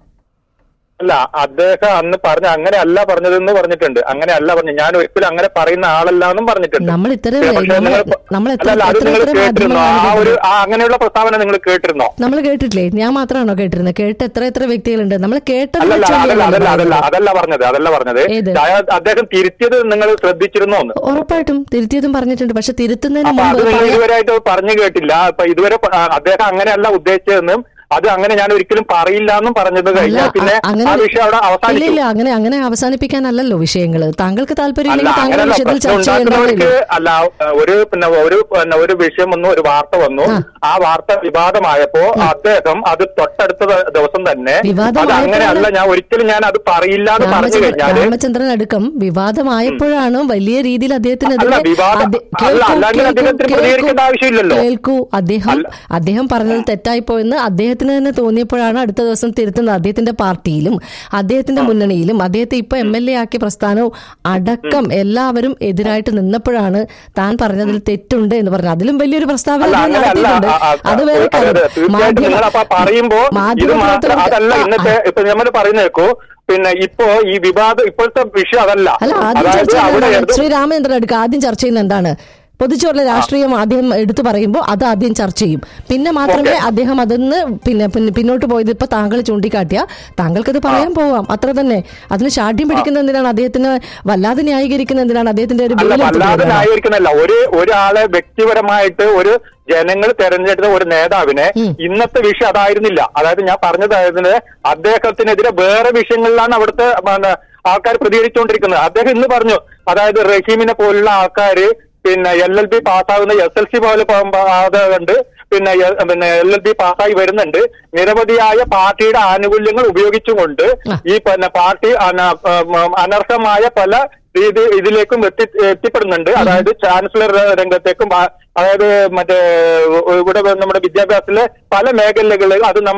അല്ല അദ്ദേഹം അന്ന് പറഞ്ഞ അങ്ങനെ അല്ല പറഞ്ഞതെന്ന് പറഞ്ഞിട്ടുണ്ട് അങ്ങനെ അല്ല പറഞ്ഞു ഞാൻ ഒരിക്കലും അങ്ങനെ പറയുന്ന ആളല്ല എന്നും പറഞ്ഞിട്ടുണ്ട് നമ്മൾ ഇത്തരം പക്ഷേ നമ്മൾ നിങ്ങൾ- നമ്മൾ എത്ര അല്ലല്ല, അത് എത്ര നിങ്ങൾ എത്ര കേട്ടിരുന്നോ ആ മാധ്യമങ്ങളാണ് ഒരു ആ അങ്ങനെയുള്ള പ്രസ്താവന നിങ്ങൾ കേട്ടിരുന്നോ നമ്മൾ കേട്ടിട്ടില്ലേ ഞാൻ മാത്രമാണോ കേട്ടിരുന്നത് കേട്ട് എത്ര എത്ര വ്യക്തികളുണ്ട് നമ്മൾ കേട്ടത് അല്ലല്ല വെച്ച് അതല്ല അതല്ല തന്നെയല്ലേ അതല്ല പറയുന്നത്. അതല്ല പറഞ്ഞത് അതല്ല പറഞ്ഞത് ഏത്? അയാൾ- അദ്ദേഹം തിരുത്തിയത് നിങ്ങൾ ശ്രദ്ധിച്ചിരുന്നോ എന്ന് ഉറപ്പായിട്ടും തിരുത്തിയതും പറഞ്ഞിട്ടുണ്ട് പക്ഷെ തിരുത്തുന്നതിന് അപ്പൊ അത് മുമ്പ് നിങ്ങൾ പറയാൻ- ഇതുവരെയായിട്ട് പറഞ്ഞു കേട്ടില്ല അപ്പൊ ഇതുവരെ പ- ആ, അദ്ദേഹം അങ്ങനെയല്ല ഉദ്ദേശിച്ചതെന്നും അത് അങ്ങനെ ഞാൻ ഒരിക്കലും പറയില്ല എന്നും പറഞ്ഞത് അല്ല, കഴിഞ്ഞാൽ പിന്നെ അ- അങ്ങനെ ആ വിഷയം അവിടെ ഇല്ല അവസാനിക്കും ഇല്ല അങ്ങനെ അങ്ങനെ അവസാനിപ്പിക്കാനല്ലോ വിഷയങ്ങൾ താങ്കൾക്ക് അല്ല താല്പര്യമില്ലെങ്കിൽ താങ്കൾ അങ്ങനെയല്ല വിഷയത്തിൽ പ്രശ്നം ചർച്ച ഉണ്ടാക്കുന്നവർക്ക് ചെയ്യേണ്ടതല്ലേ അല്ല ഒരു പിന്നെ ഒരു പിന്നെ ഒരു വിഷയം വന്നു ഒരു വാർത്ത വന്നു ആ. ആ വാർത്ത വിവാദമായപ്പോ അദ്ദേഹം അത് തൊട്ടടുത്ത ദ- ദിവസം തന്നെ അത് വിവാദമായപ്പോഴാണ് അങ്ങനെയല്ല ഞാൻ ഒരിക്കലും ഞാൻ അത് പറയില്ല എന്ന് പറഞ്ഞു രാമചന്ദ്രൻ കഴിഞ്ഞാല് രാമചന്ദ്രൻ അടുക്കം വിവാദമായപ്പോഴാണ് വലിയ രീതിയിൽ അദ്ദേഹത്തിനെതിരെ അല്ല, വിവാദം- അദ്ദേ- അല്ല, കേൾക്കൂ, അല്ലാണ്ട് കേൾക്കൂ, അദ്ദേഹത്തിന് കേൾക്കൂ, പ്രതികരിക്കേണ്ട ആവശ്യമില്ലല്ലോ. കേൾക്കൂ അദ്ദേഹം അല്ല. അദ്ദേഹം പറഞ്ഞത് തെറ്റായിപ്പോയെന്ന് അദ്ദേഹത്തിന് തന്നെ തോന്നിയപ്പോഴാണ് അടുത്ത ദിവസം തിരുത്തുന്നത് അദ്ദേഹത്തിന്റെ പാർട്ടിയിലും അദ്ദേഹത്തിന്റെ മുന്നണിയിലും അദ്ദേഹത്തെ ഇപ്പൊ എം എൽ എ ആക്കിയ പ്രസ്ഥാനവും അടക്കം എല്ലാവരും എതിരായിട്ട് നിന്നപ്പോഴാണ് താൻ പറഞ്ഞതിൽ തെറ്റുണ്ട് എന്ന് പറഞ്ഞു അതിലും വലിയൊരു പ്രസ്താവന അല്ല അദ്ദേഹം അങ്ങനെയല്ല നടത്തിയിട്ടുണ്ട് ആ, ആ, അത് വേറെ അതെ, കാര്യം അതെ, തീർച്ചയായിട്ടും നിങ്ങൾ അപ്പൊ പറയുമ്പോ ഇത് മാത്രം മാധ്യമപ്രവർത്തകർക്ക് അതല്ല ആ, ഇന്നത്തെ ആ. ഇപ്പൊ നമ്മൾ പറയുന്നേക്കോ പിന്നെ ഇപ്പോ ഈ വിവാദം ഇപ്പോഴത്തെ വിഷയം അതല്ല അല്ല ആദ്യം അതായത് ചർച്ച അവിടെ ചെയ്യുന്നത് ഇടതു- ശ്രീ രാമചന്ദ്രൻ അടുക്ക ആദ്യം ചർച്ച ചെയ്യുന്ന എന്താണ് പൊതിച്ചോറിലെ രാഷ്ട്രീയം ആദ്യം എടുത്തു പറയുമ്പോൾ അത് ആദ്യം ചർച്ച ചെയ്യും പിന്നെ മാത്രമേ ഓക്കേ. അദ്ദേഹം അതൊന്ന് പിന്നെ പിന്നെ പിന്നോട്ട് പോയത് ഇപ്പൊ താങ്കൾ ചൂണ്ടിക്കാട്ടിയ താങ്കൾക്കത് പറയാൻ പോവാം അത്ര തന്നെ അതിന് ഷാഠ്യം പിടിക്കുന്ന എന്തിനാണ് അദ്ദേഹത്തിന് വല്ലാതെ ന്യായീകരിക്കുന്ന എന്തിനാണ് അദ്ദേഹത്തിന്റെ ഒരു അല്ല ബില്ല് എടുത്ത് വല്ലാതെ കൊണ്ടുവരണം. ന്യായീകരിക്കുന്നല്ല ഒരു ഒരാളെ വ്യക്തിപരമായിട്ട് ഒരു ജനങ്ങൾ തെരഞ്ഞെടുത്ത ഒരു നേതാവിനെ ഇന്നത്തെ വിഷയം അതായിരുന്നില്ല അതായത് ഞാൻ പറഞ്ഞതായിരുന്നു അദ്ദേഹത്തിനെതിരെ വേറെ വിഷയങ്ങളിലാണ് അവിടുത്തെ പിന്നെ, ആൾക്കാർ പ്രതികരിച്ചുകൊണ്ടിരിക്കുന്നത് അദ്ദേഹം ഇന്ന് പറഞ്ഞു അതായത് റഹീമിനെ പോലുള്ള ആൾക്കാര് പിന്നെ എൽ എൽ ബി പാസ്സാകുന്ന എസ് എൽ സി പോലെ ഉണ്ട് പിന്നെ എ- പിന്നെ എൽ എൽ ബി പാസ്സായി വരുന്നുണ്ട് നിരവധിയായ പാർട്ടിയുടെ ആനുകൂല്യങ്ങൾ ഉപയോഗിച്ചുകൊണ്ട് ഈ പിന്നെ പാർട്ടി അന- ഉം, അനർഹമായ പല രീതി ഇതിലേക്കും എത്തി എത്തിപ്പെടുന്നുണ്ട് അതായത് ചാൻസലർ രംഗത്തേക്കും ആ- അതായത് മറ്റേ ഇവിടെ നമ്മുടെ വിദ്യാഭ്യാസത്തിലെ പല മേഖലകളിൽ അത് നമ്മളെ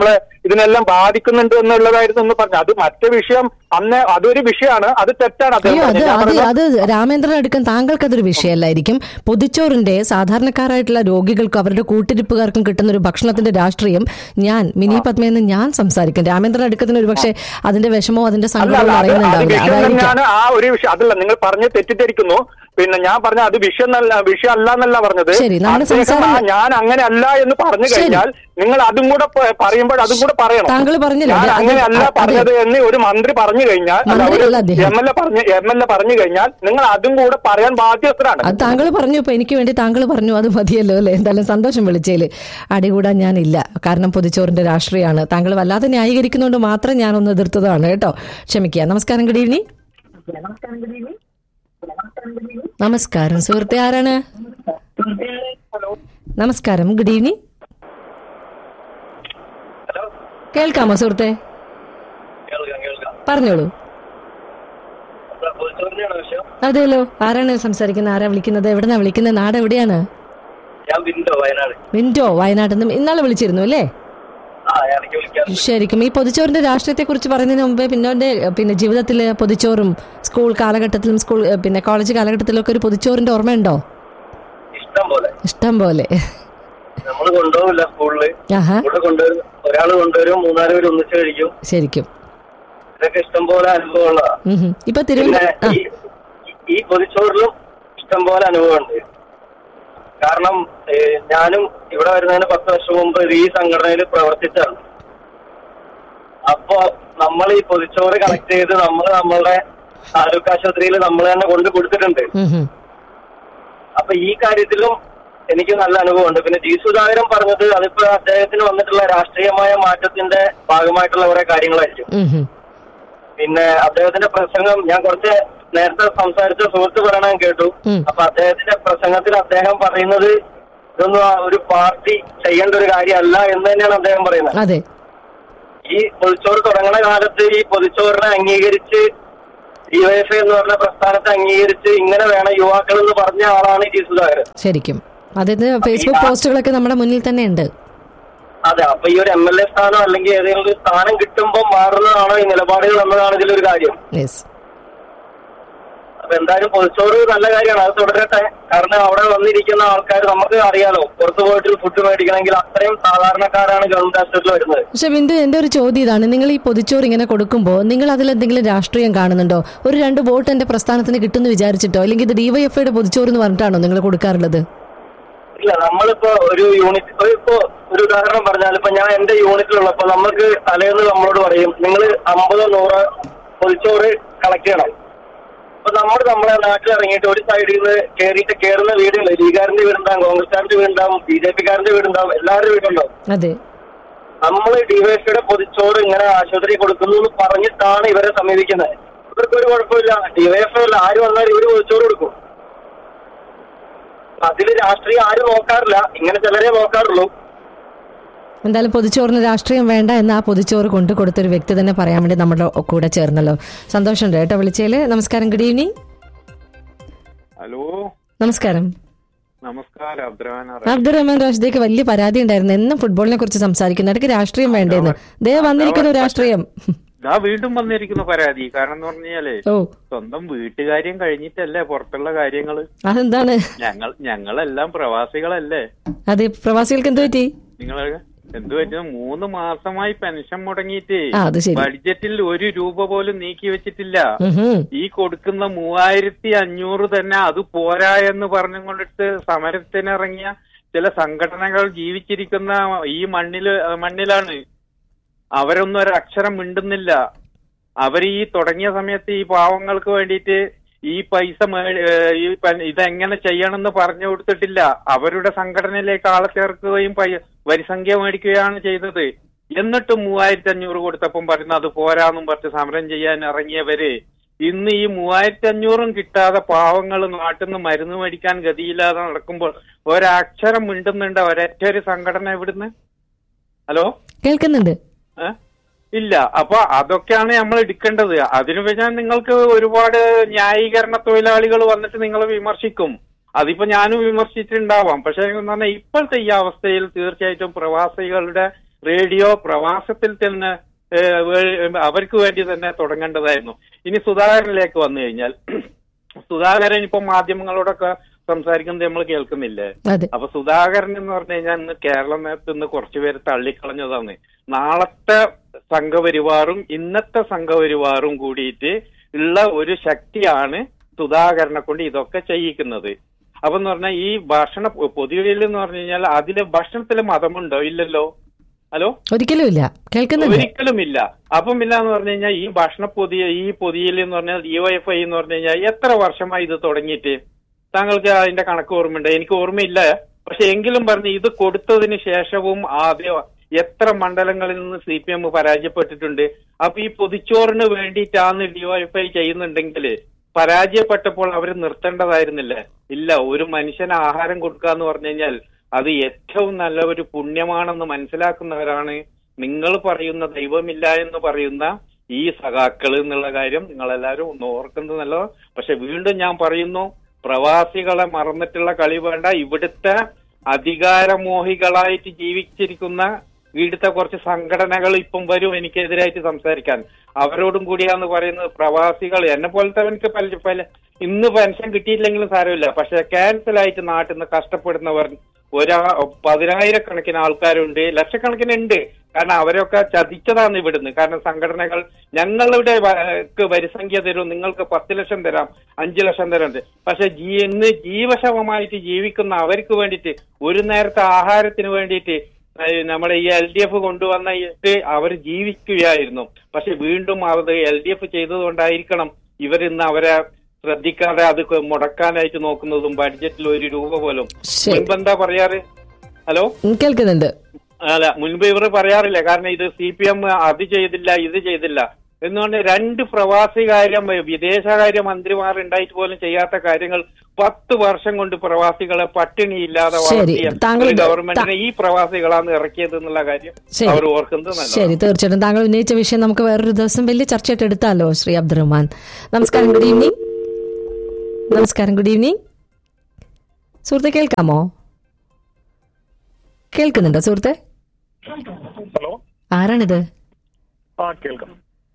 ഇതിനെല്ലാം ബാധിക്കുന്നുണ്ട് എന്നുള്ളതായിരുന്നു എന്ന് പറഞ്ഞു അത് മറ്റു വിഷയം അന്ന് അതൊരു വിഷയമാണ് അത് തെറ്റാണ് അദ്ദേഹം അയ്യോ അത് പറഞ്ഞത്. ഞാൻ അത് പറഞ്ഞത് അത് രാമേന്ദ്രൻ അടുക്കാൻ താങ്കൾക്ക് അതൊരു വിഷയമല്ലായിരിക്കും പൊതിച്ചോറിന്റെ സാധാരണക്കാരായിട്ടുള്ള രോഗികൾക്കും അവരുടെ കൂട്ടിരിപ്പുകാർക്കും കിട്ടുന്ന ഒരു ഭക്ഷണത്തിന്റെ രാഷ്ട്രീയം ഞാൻ മിനി പത്മയെന്ന് ഞാൻ സംസാരിക്കും രാമേന്ദ്രൻ അടുക്കത്തിന് ഒരു പക്ഷേ അതിന്റെ വിഷമോ അതിന്റെ അല്ല സങ്കടമോ അല്ല അത് അത് അറിയുന്നുണ്ടാവില്ല വിഷയം അതായിരിക്കാം തന്നെയാണ് ആ ഒരു വിഷയം അതല്ല നിങ്ങൾ പറഞ്ഞ് തെറ്റിദ്ധരിക്കുന്നു പിന്നെ ഞാൻ പറഞ്ഞ അത് വിഷയം എന്നല്ല വിഷയം അല്ല എന്നല്ല പറഞ്ഞത് ശരി, നമ്മുടെ അദ്ദേഹം സംസാരം- ആ ഞാൻ അങ്ങനെ അല്ല എന്ന് പറഞ്ഞു ശരി. കഴിഞ്ഞാൽ നിങ്ങൾ അതും കൂടെ പ- പറയുമ്പോൾ അതും കൂടെ പറയണം താങ്കൾ പറഞ്ഞില്ലേ, ഞാൻ അത് അങ്ങനെ അല്ല അതെ. പറഞ്ഞത് എന്ന് ഒരു മന്ത്രി പറഞ്ഞു കഴിഞ്ഞാൽ അല്ല ഒരു മന്ത്രിയല്ല അദ്ദേഹം. എം എൽ എ പറഞ്ഞു എം എൽ എ പറഞ്ഞു കഴിഞ്ഞാൽ നിങ്ങൾ അതും കൂടെ പറയാൻ ബാധ്യസ്ഥരാണ് അത് താങ്കൾ പറഞ്ഞു ഇപ്പൊ എനിക്ക് വേണ്ടി താങ്കൾ പറഞ്ഞു അത് മതിയല്ലോ അല്ലേ എന്തായാലും സന്തോഷം വിളിച്ചേല് അടികൂടാൻ ഞാനില്ല കാരണം പൊതിച്ചോറിന്റെ രാഷ്ട്രീയമാണ് താങ്കൾ വല്ലാതെ ന്യായീകരിക്കുന്നതുകൊണ്ട് മാത്രം ഞാൻ ഒന്ന് എതിർത്തതാണ് കേട്ടോ ക്ഷമിക്കുക നമസ്കാരം ഗുഡ് ഈവനിങ് നമസ്കാരം സുഹൃത്തെ ആരാണ് നമസ്കാരം ഗുഡ് ഈവനിങ് കേൾക്കാമോ സുഹൃത്തെ പറഞ്ഞോളൂ അതെല്ലോ ആരാണ് സംസാരിക്കുന്നത് ആരാ വിളിക്കുന്നത് എവിടെന്നാ വിളിക്കുന്നത് നാട് എവിടെയാണ് ഞാൻ ബിന്ദു വയനാട് വിൻഡോ വയനാട്ടിൽ നിന്ന് ഇന്നാളെ വിളിച്ചിരുന്നു അല്ലേ ആ ഇടയ്ക്ക് വിളിക്കാം ശരിക്കും ഈ പൊതിച്ചോറിന്റെ രാഷ്ട്രീയത്തെ കുറിച്ച് പറയുന്നതിന് മുമ്പേ പിന്നോന്റെ പിന്നെ ജീവിതത്തിൽ പൊതിച്ചോറും സ്കൂൾ കാലഘട്ടത്തിലും സ്കൂൾ ഏ, പിന്നെ കോളേജ് കാലഘട്ടത്തിലും ഒക്കെ ഒരു പൊതിച്ചോറിന്റെ ഓർമ്മയുണ്ടോ ഇഷ്ടം പോലെ ഇഷ്ടം പോലെ നമ്മൾ കൊണ്ടുപോകില്ല സ്കൂളില് ആഹാ സ്കൂളിൽ കൊണ്ടുവരും ഒരാൾ കൊണ്ടുവരും മൂന്നാല് പേര് ഒന്നിച്ച് കഴിക്കും ശരിക്കും ഇതൊക്കെ ഇഷ്ടം പോലെ അനുഭവമുള്ള ഉം ഹും. ഇപ്പൊ പിന്നെ തിരുവനന്തപുരം ഈ ഈ പൊതിച്ചോറിലും ഇഷ്ടം പോലെ അനുഭവമുണ്ട് കാരണം ഏ, ഞാനും ഇവിടെ വരുന്നതിന് പത്ത് വർഷം മുമ്പ് ഈ സംഘടനയിൽ പ്രവർത്തിച്ചാണ് അപ്പോ നമ്മൾ ഈ പൊതിച്ചോറ് കണക്ട് ചെയ്ത് നമ്മൾ നമ്മളുടെ താലൂക്ക് ആശുപത്രിയിൽ നമ്മൾ തന്നെ കൊണ്ട് കൊടുത്തിട്ടുണ്ട് ഉം ഹും. അപ്പൊ ഈ കാര്യത്തിലും എനിക്ക് നല്ല അനുഭവമുണ്ട് പിന്നെ ജി സുധാകരൻ പറഞ്ഞത് അതിപ്പോ അദ്ദേഹത്തിന് വന്നിട്ടുള്ള രാഷ്ട്രീയമായ മാറ്റത്തിന്റെ ഭാഗമായിട്ടുള്ള കുറെ കാര്യങ്ങളായിരിക്കും ഉം ഹും. പിന്നെ അദ്ദേഹത്തിന്റെ പ്രസംഗം ഞാൻ കുറച്ച് നേരത്തെ സംസാരിച്ച സുഹൃത്ത് പറയണ കേട്ടു ഉം. അപ്പൊ അദ്ദേഹത്തിന്റെ പ്രസംഗത്തിൽ അദ്ദേഹം പറയുന്നത് ഇതൊന്നും ആ ഒരു പാർട്ടി ചെയ്യേണ്ട ഒരു കാര്യമല്ല എന്ന് തന്നെയാണ് അദ്ദേഹം പറയുന്നത് അതെ ഈ പൊതിച്ചോറ് തുടങ്ങുന്ന കാലത്ത് ഈ പൊതിച്ചോറിനെ അംഗീകരിച്ച് ഡിവൈഎഫ്ഐ എന്ന് പറഞ്ഞ പ്രസ്ഥാനത്തെ അംഗീകരിച്ച് ഇങ്ങനെ വേണം യുവാക്കൾ എന്ന് പറഞ്ഞ ആളാണ് ജി സുധാകരൻ ശരിക്കും അതായത് ഫേസ്ബുക്ക് പോസ്റ്റുകളൊക്കെ നമ്മുടെ മുന്നിൽ തന്നെ ഉണ്ട് അതെ അപ്പൊ ഈ ഒരു എം എൽ എ സ്ഥാനം അല്ലെങ്കിൽ ഏതെങ്കിലും ഒരു സ്ഥാനം കിട്ടുമ്പോൾ മാറുന്നതാണോ ഈ നിലപാടുകൾ എന്നതാണ് ഇതിലൊരു കാര്യം യെസ് അപ്പൊ എന്തായാലും പൊതിച്ചോറ് നല്ല കാര്യമാണ് അത് തുടരട്ടെ കാരണം അവിടെ വന്നിരിക്കുന്ന ആൾക്കാർ നമുക്ക് അറിയാലോ പുറത്തു പോയിട്ട് ഫുഡ് മേടിക്കണമെങ്കിൽ അത്രയും സാധാരണക്കാരാണ് ഗവൺമെന്റ് ആശുപത്രിയിൽ വരുന്നത് പക്ഷെ ബിന്ദു എന്റെ ഒരു ചോദ്യം ഇതാണ് നിങ്ങൾ ഈ പൊതിച്ചോറ് ഇങ്ങനെ കൊടുക്കുമ്പോൾ നിങ്ങൾ അതിൽ എന്തെങ്കിലും രാഷ്ട്രീയം കാണുന്നുണ്ടോ ഒരു രണ്ട് വോട്ട് എന്റെ പ്രസ്ഥാനത്തിന് കിട്ടുമെന്ന് വിചാരിച്ചിട്ടോ അല്ലെങ്കിൽ ഇത് ഡിവൈഎഫ്ഐയുടെ പൊതിച്ചോറ് എന്ന് പറഞ്ഞിട്ടാണോ നിങ്ങൾ കൊടുക്കാറുള്ളത് ഇല്ല നമ്മളിപ്പോ ഒരു യൂണിറ്റ് ഒരു ഇപ്പോ ഒരു ഉദാഹരണം പറഞ്ഞാൽ ഇപ്പൊ ഞാൻ എന്റെ യൂണിറ്റിലുള്ളപ്പോ നമുക്ക് തലേന്ന് നമ്മളോട് പറയും നിങ്ങൾ അമ്പതോ നൂറോ പൊതിച്ചോറ് കളക്ട് ചെയ്യണം അപ്പൊ നമ്മൾ നമ്മളെ നാട്ടിൽ ഇറങ്ങിയിട്ട് ഒരു സൈഡിൽ നിന്ന് കയറിയിട്ട് കയറുന്ന വീടുകൾ ലീഗുകാരന്റെ വീടുണ്ടാവും കോൺഗ്രസ്സുകാരന്റെ വീടുണ്ടാവും ബി ജെ പിക്കാരന്റെ വീടുണ്ടാവും എല്ലാവരുടെ വീടുണ്ടാവും അതെ നമ്മൾ ഡിവൈഎഫ്ഐയുടെ പൊതിച്ചോറ് ഇങ്ങനെ ആശുപത്രി കൊടുക്കുന്നു എന്ന് പറഞ്ഞിട്ടാണ് ഇവരെ സമീപിക്കുന്നത് ഇവർക്ക് ഒരു കുഴപ്പമില്ല ഡിവൈഎഫ്ഐ അല്ല ആര് വന്നാലും ഇവര് പൊതിച്ചോറ് കൊടുക്കും അതില് രാഷ്ട്രീയം ആരും നോക്കാറില്ല ഇങ്ങനെ ചിലരെ നോക്കാറുള്ളൂ എന്തായാലും പൊതിച്ചോറിന് രാഷ്ട്രീയം വേണ്ട എന്ന് ആ പൊതിച്ചോറ് കൊണ്ടു കൊടുത്തൊരു വ്യക്തി തന്നെ പറയാൻ വേണ്ടി നമ്മുടെ കൂടെ ചേർന്നല്ലോ സന്തോഷമുണ്ട് കേട്ടോ വിളിച്ചേല് നമസ്കാരം ഗുഡ് ഈവനിങ് ഹലോ നമസ്കാരം നമസ്കാരം അബ്ദുറഹ്മാൻ അബ്ദുറഹ്മാൻ റാഷിദേക്ക് വലിയ പരാതി ഉണ്ടായിരുന്നു എന്നും ഫുട്ബോളിനെ കുറിച്ച് സംസാരിക്കുന്നു ഇടയ്ക്ക് രാഷ്ട്രീയം വേണ്ടേന്ന് ദേ വന്നിരിക്കുന്നു രാഷ്ട്രീയം ഇതാ വീണ്ടും വന്നിരിക്കുന്ന പരാതി കാരണം എന്ന് പറഞ്ഞാലേ ഓ സ്വന്തം വീട്ടുകാര്യം കഴിഞ്ഞിട്ടല്ലേ പുറത്തുള്ള കാര്യങ്ങള് അതെന്താണ് ഞങ്ങൾ ഞങ്ങളെല്ലാം പ്രവാസികളല്ലേ അതെ പ്രവാസികൾക്ക് എന്ത് പറ്റി നിങ്ങൾ എന്ത് പറ്റും മൂന്ന് മാസമായി പെൻഷൻ മുടങ്ങിയിട്ട് ആ, അത് ശരി. ബഡ്ജറ്റിൽ ഒരു രൂപ പോലും നീക്കി വെച്ചിട്ടില്ല ഉഹും. ഈ കൊടുക്കുന്ന മൂവായിരത്തി അഞ്ഞൂറ് തന്നെ അത് പോരാ എന്ന് പറഞ്ഞുകൊണ്ടിട്ട് സമരത്തിനിറങ്ങിയ ചില സംഘടനകൾ ജീവിച്ചിരിക്കുന്ന ഈ മണ്ണില് മണ്ണിലാണ് അവരൊന്നും ഒരു അക്ഷരം മിണ്ടുന്നില്ല അവർ ഈ തുടങ്ങിയ സമയത്ത് ഈ പാവങ്ങൾക്ക് വേണ്ടിയിട്ട് ഈ പൈസ മേ- ഏഹ് ഈ പ- ഇതെങ്ങനെ ചെയ്യണമെന്ന് പറഞ്ഞു കൊടുത്തിട്ടില്ല അവരുടെ സംഘടനയിലേക്ക് ആളെ ചേർക്കുകയും പൈ- വരിസംഖ്യ മേടിക്കുകയാണ് ചെയ്തത് എന്നിട്ടും മൂവായിരത്തി അഞ്ഞൂറ് കൊടുത്തപ്പം പറയുന്നത് അത് പോരാന്നും പറഞ്ഞ് സമരം ചെയ്യാൻ ഇറങ്ങിയവര് ഇന്ന് ഈ മൂവായിരത്തി അഞ്ഞൂറും കിട്ടാതെ പാവങ്ങൾ നാട്ടിൽ നിന്ന് മരുന്ന് മേടിക്കാൻ ഗതിയില്ലാതെ നടക്കുമ്പോൾ ഒരക്ഷരം മിണ്ടുന്നുണ്ട് ഒരൊറ്റ ഒരു സംഘടന ഇവിടുന്ന് ഹലോ കേൾക്കുന്നുണ്ട് ഏ? ഇല്ല അപ്പൊ അതൊക്കെയാണ് നമ്മൾ എടുക്കേണ്ടത് അതിനു വെച്ചാൽ നിങ്ങൾക്ക് ഒരുപാട് ന്യായീകരണ തൊഴിലാളികൾ വന്നിട്ട് നിങ്ങളെ വിമർശിക്കും അതിപ്പോ ഞാനും വിമർശിച്ചിട്ടുണ്ടാവാം പക്ഷെ എന്ന് പറഞ്ഞാൽ ഇപ്പോഴത്തെ ഈ അവസ്ഥയിൽ തീർച്ചയായിട്ടും പ്രവാസികളുടെ റേഡിയോ പ്രവാസത്തിൽ തന്നെ ഏഹ്, വേ- അവർക്ക് വേണ്ടി തന്നെ തുടങ്ങേണ്ടതായിരുന്നു ഇനി സുധാകരനിലേക്ക് വന്നു കഴിഞ്ഞാൽ സുധാകരൻ ഇപ്പൊ മാധ്യമങ്ങളോടൊക്കെ സംസാരിക്കുന്നത് നമ്മൾ കേൾക്കുന്നില്ലേ അതെ അപ്പൊ സുധാകരൻ എന്ന് പറഞ്ഞു കഴിഞ്ഞാൽ ഇന്ന് കേരളം നേരത്ത് ഇന്ന് കുറച്ചുപേര് തള്ളിക്കളഞ്ഞതാണ് നാളത്തെ സംഘപരിവാറും ഇന്നത്തെ സംഘപരിവാറും കൂടിയിട്ട് ഉള്ള ഒരു ശക്തിയാണ് സുധാകരനെ കൊണ്ട് ഇതൊക്കെ ചെയ്യിക്കുന്നത് അപ്പൊ എന്ന് പറഞ്ഞാൽ ഈ ഭക്ഷണ പൊതുവെയിൽ എന്ന് പറഞ്ഞു കഴിഞ്ഞാൽ അതിലെ ഭക്ഷണത്തിലെ മതമുണ്ടോ ഇല്ലല്ലോ ഹലോ ഒരിക്കലും ഇല്ല കേൾക്കുന്നുണ്ട് ഒരിക്കലും ഇല്ല അപ്പം ഇല്ല എന്ന് പറഞ്ഞു കഴിഞ്ഞാൽ ഈ ഭക്ഷണ പൊതി ഈ പൊതിയിൽ എന്ന് പറഞ്ഞാൽ ഡിവൈഎഫ്ഐ എന്ന് പറഞ്ഞു കഴിഞ്ഞാൽ എത്ര വർഷമായി ഇത് തുടങ്ങിയിട്ട് താങ്കൾക്ക് അതിന്റെ കണക്ക് ഓർമ്മയുണ്ട് എനിക്ക് ഓർമ്മയില്ല പക്ഷെ എങ്കിലും പറഞ്ഞു ഇത് കൊടുത്തതിന് ശേഷവും ആദ്യം എത്ര മണ്ഡലങ്ങളിൽ നിന്ന് സി പി എം പരാജയപ്പെട്ടിട്ടുണ്ട് അപ്പൊ ഈ പൊതിച്ചോറിന് വേണ്ടിയിട്ടാണ് ഡിവൈഎഫ്ഐ ചെയ്യുന്നുണ്ടെങ്കിൽ പരാജയപ്പെട്ടപ്പോൾ അവർ നിർത്തേണ്ടതായിരുന്നില്ലേ ഇല്ല ഒരു മനുഷ്യന് ആഹാരം കൊടുക്കുക എന്ന് പറഞ്ഞു കഴിഞ്ഞാൽ അത് ഏറ്റവും നല്ല ഒരു പുണ്യമാണെന്ന് മനസ്സിലാക്കുന്നവരാണ് നിങ്ങൾ പറയുന്ന ദൈവമില്ല എന്ന് പറയുന്ന ഈ സഖാക്കള് എന്നുള്ള കാര്യം നിങ്ങളെല്ലാവരും ഒന്ന് ഓർക്കുന്നത് നല്ലത് പക്ഷെ വീണ്ടും ഞാൻ പറയുന്നു പ്രവാസികളെ മറന്നിട്ടുള്ള കളി വേണ്ട ഇവിടുത്തെ അധികാരമോഹികളായിട്ട് ജീവിച്ചിരിക്കുന്ന ഇവിടുത്തെ കുറച്ച് സംഘടനകൾ ഇപ്പം വരും എനിക്കെതിരായിട്ട് സംസാരിക്കാൻ അവരോടും കൂടിയാന്ന് പറയുന്നത് പ്രവാസികൾ എന്നെ പോലത്തെ പല പല ഇന്ന് പെൻഷൻ കിട്ടിയില്ലെങ്കിലും സാരമില്ല പക്ഷെ ക്യാൻസൽ ആയിട്ട് നാട്ടിൽ നിന്ന് കഷ്ടപ്പെടുന്നവർ ഒരാ പതിനായിരക്കണക്കിന് ആൾക്കാരുണ്ട് ലക്ഷക്കണക്കിന് ഉണ്ട് കാരണം അവരൊക്കെ ചതിച്ചതാണ് ഇവിടുന്ന് കാരണം സംഘടനകൾ ഞങ്ങളുടെ വ- ക്ക് വരിസംഖ്യ തരും നിങ്ങൾക്ക് പത്ത് ലക്ഷം തരാം അഞ്ചു ലക്ഷം തരാം പക്ഷെ ജീ ഇന്ന് ജീവശവമായിട്ട് ജീവിക്കുന്ന അവർക്ക് വേണ്ടിയിട്ട് ഒരു നേരത്തെ ആഹാരത്തിന് വേണ്ടിയിട്ട് ഏഹ് നമ്മുടെ ഈ എൽ ഡി എഫ് കൊണ്ടുവന്നിട്ട് അവർ ജീവിക്കുകയായിരുന്നു പക്ഷെ വീണ്ടും അത് എൽ ഡി എഫ് ചെയ്തതുകൊണ്ടായിരിക്കണം ഇവരിന്ന് അവരെ ശ്രദ്ധിക്കാതെ അത് മുടക്കാനായിട്ട് നോക്കുന്നതും ബഡ്ജറ്റിൽ ഒരു രൂപ പോലും ശരി. മുൻപെന്താ പറയാറ് ഹലോ ഉം, കേൾക്കുന്നുണ്ട് അല്ല മുൻപ് ഇവർ പറയാറില്ല കാരണം ഇത് സി പി എം അത് ചെയ്തില്ല ഇത് ചെയ്തില്ല എന്നുകൊണ്ട് രണ്ട് പ്രവാസികാര്യ വിദേശകാര്യ മന്ത്രിമാർ ഉണ്ടായിട്ട് പോലും ചെയ്യാത്ത കാര്യങ്ങൾ പത്ത് വർഷം കൊണ്ട് പ്രവാസികളെ പട്ടിണിയില്ലാതെ ശരി. വളർത്തിയ താങ്കൾ ഒരു ഇത് ഗവൺമെന്റിനെ ഈ പ്രവാസികളാണ് ഇറക്കിയത് എന്നുള്ള കാര്യം ശരി. അവർ ഓർക്കുന്നത് നല്ലതാണ് ശരി തീർച്ചയായിട്ടും താങ്കൾ ഉന്നയിച്ച വിഷയം നമുക്ക് വേറൊരു ദിവസം വലിയ ചർച്ചയായിട്ട് എടുത്താലോ ശ്രീ അബ്ദുറഹ്മാൻ നമസ്കാരം ഗുഡ് ഈവനിങ് നമസ്കാരം ഗുഡ് ഈവനിങ് സുഹൃത്തെ കേൾക്കാമോ കേൾക്കുന്നുണ്ടോ സുഹൃത്തെ ഹലോ ആരാണിത് ആ കേൾക്കാം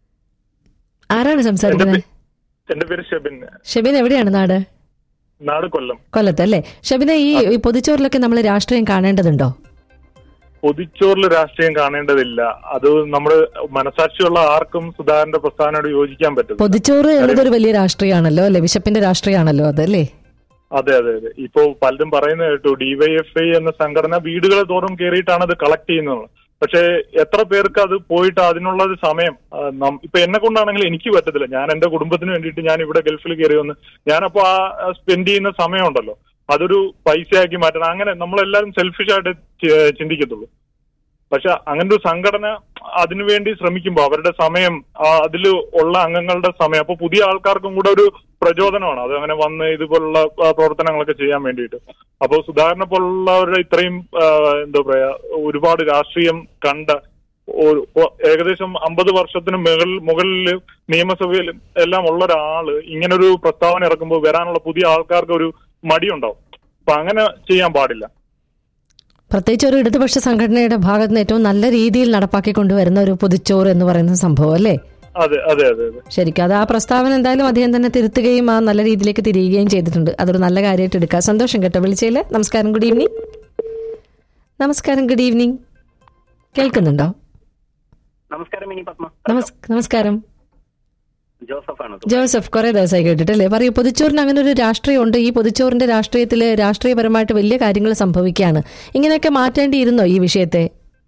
ആരാണ് സംസാരിക്കുന്നത് എന്റെ പേര് ഷെബിൻ ഷെബിൻ എവിടെയാണ് നാട് നാട് കൊല്ലം കൊല്ലത്ത് അല്ലേ ഷെബിനെ ഈ ഈ പൊതിച്ചോറിലൊക്കെ നമ്മൾ രാഷ്ട്രീയം കാണേണ്ടതുണ്ടോ പൊതിച്ചോറിൽ രാഷ്ട്രീയം കാണേണ്ടതില്ല അത് നമ്മുടെ മനസാക്ഷിയുള്ള ആർക്കും സുധാകരന്റെ പ്രസ്ഥാനോട് യോജിക്കാൻ പറ്റും പൊതിച്ചോറ് എന്നതൊരു വലിയ രാഷ്ട്രീയമാണല്ലോ അല്ലെ വിശപ്പിന്റെ രാഷ്ട്രീയമാണല്ലോ അതല്ലേ അതെ അതെ അതെ ഇപ്പോ പലരും പറയുന്നത് കേട്ടു ഡിവൈഎഫ്ഐ എന്ന സംഘടന വീടുകളെ തോറും കയറിയിട്ടാണ് അത് കളക്ട് ചെയ്യുന്നത് പക്ഷേ എത്ര പേർക്ക് അത് പോയിട്ട് അതിനുള്ള ഒരു സമയം ആ, നം- ഇപ്പൊ എന്നെ കൊണ്ടാണെങ്കിൽ എനിക്ക് പറ്റത്തില്ല ഞാൻ എന്റെ കുടുംബത്തിന് വേണ്ടിയിട്ട് ഞാൻ ഇവിടെ ഗൾഫിൽ കയറി വന്ന് ഞാനപ്പോ ആ സ്പെൻഡ് ചെയ്യുന്ന സമയമുണ്ടല്ലോ അതൊരു പൈസയാക്കി മാറ്റണം അങ്ങനെ നമ്മളെല്ലാവരും സെൽഫിഷായിട്ട് ചിന്തിക്കത്തുള്ളൂ പക്ഷെ അങ്ങനെ ഒരു സംഘടന അതിനുവേണ്ടി ശ്രമിക്കുമ്പോൾ അവരുടെ സമയം അതിൽ ഉള്ള അംഗങ്ങളുടെ സമയം അപ്പൊ പുതിയ ആൾക്കാർക്കും കൂടെ ഒരു പ്രചോദനമാണ് അത് അങ്ങനെ വന്ന് ഇതുപോലുള്ള ആ, പ്രവർത്തനങ്ങളൊക്കെ ചെയ്യാൻ വേണ്ടിയിട്ട് അപ്പോൾ സുധാകരനെ പോലുള്ളവരുടെ ഇത്രയും ആ, എന്താ പറയാ ഒരുപാട് രാഷ്ട്രീയം കണ്ട ഒരു- ഒ- ഏകദേശം അമ്പത് വർഷത്തിന് മുകളിൽ മുകളിൽ നിയമസഭയിൽ എല്ലാം ഉള്ള ഒരാള് ഇങ്ങനൊരു പ്രസ്താവന ഇറക്കുമ്പോൾ വരാനുള്ള പുതിയ ആൾക്കാർക്ക് ഒരു മടിയുണ്ടാവും അപ്പൊ അങ്ങനെ ചെയ്യാൻ പാടില്ല പ്രത്യേകിച്ച് ഒരു ഇടതുപക്ഷ സംഘടനയുടെ ഭാഗത്ത് നിന്ന് ഏറ്റവും നല്ല രീതിയിൽ നടപ്പാക്കി കൊണ്ടുവരുന്ന ഒരു പൊതിച്ചോറ് എന്ന് പറയുന്ന സംഭവം അല്ലേ അതെ അതെ അതെ അതെ ശരിക്കും അത് ആ പ്രസ്താവന എന്തായാലും അദ്ദേഹം തന്നെ തിരുത്തുകയും ആ നല്ല രീതിയിലേക്ക് തിരിയുകയും ചെയ്തിട്ടുണ്ട് അതൊരു നല്ല കാര്യമായിട്ട് എടുക്കുക സന്തോഷം കേട്ടോ വിളിച്ചതില് നമസ്കാരം ഗുഡ് ഈവനിങ് നമസ്കാരം ഗുഡ് ഈവനിങ് കേൾക്കുന്നുണ്ടോ നമസ്കാരം മിനി പത്മ നമസ് നമസ്കാരം ജോസഫാണ് ജോസഫ് കുറെ ദിവസമായി കേട്ടിട്ടല്ലേ പറയൂ പൊതിച്ചോറിന് അങ്ങനെ ഒരു രാഷ്ട്രീയമുണ്ട് ഈ പൊതിച്ചോറിന്റെ രാഷ്ട്രീയത്തിൽ രാഷ്ട്രീയപരമായിട്ട് വലിയ കാര്യങ്ങൾ സംഭവിക്കുകയാണ് ഇങ്ങനെയൊക്കെ മാറ്റേണ്ടിയിരുന്നോ ഈ വിഷയത്തെ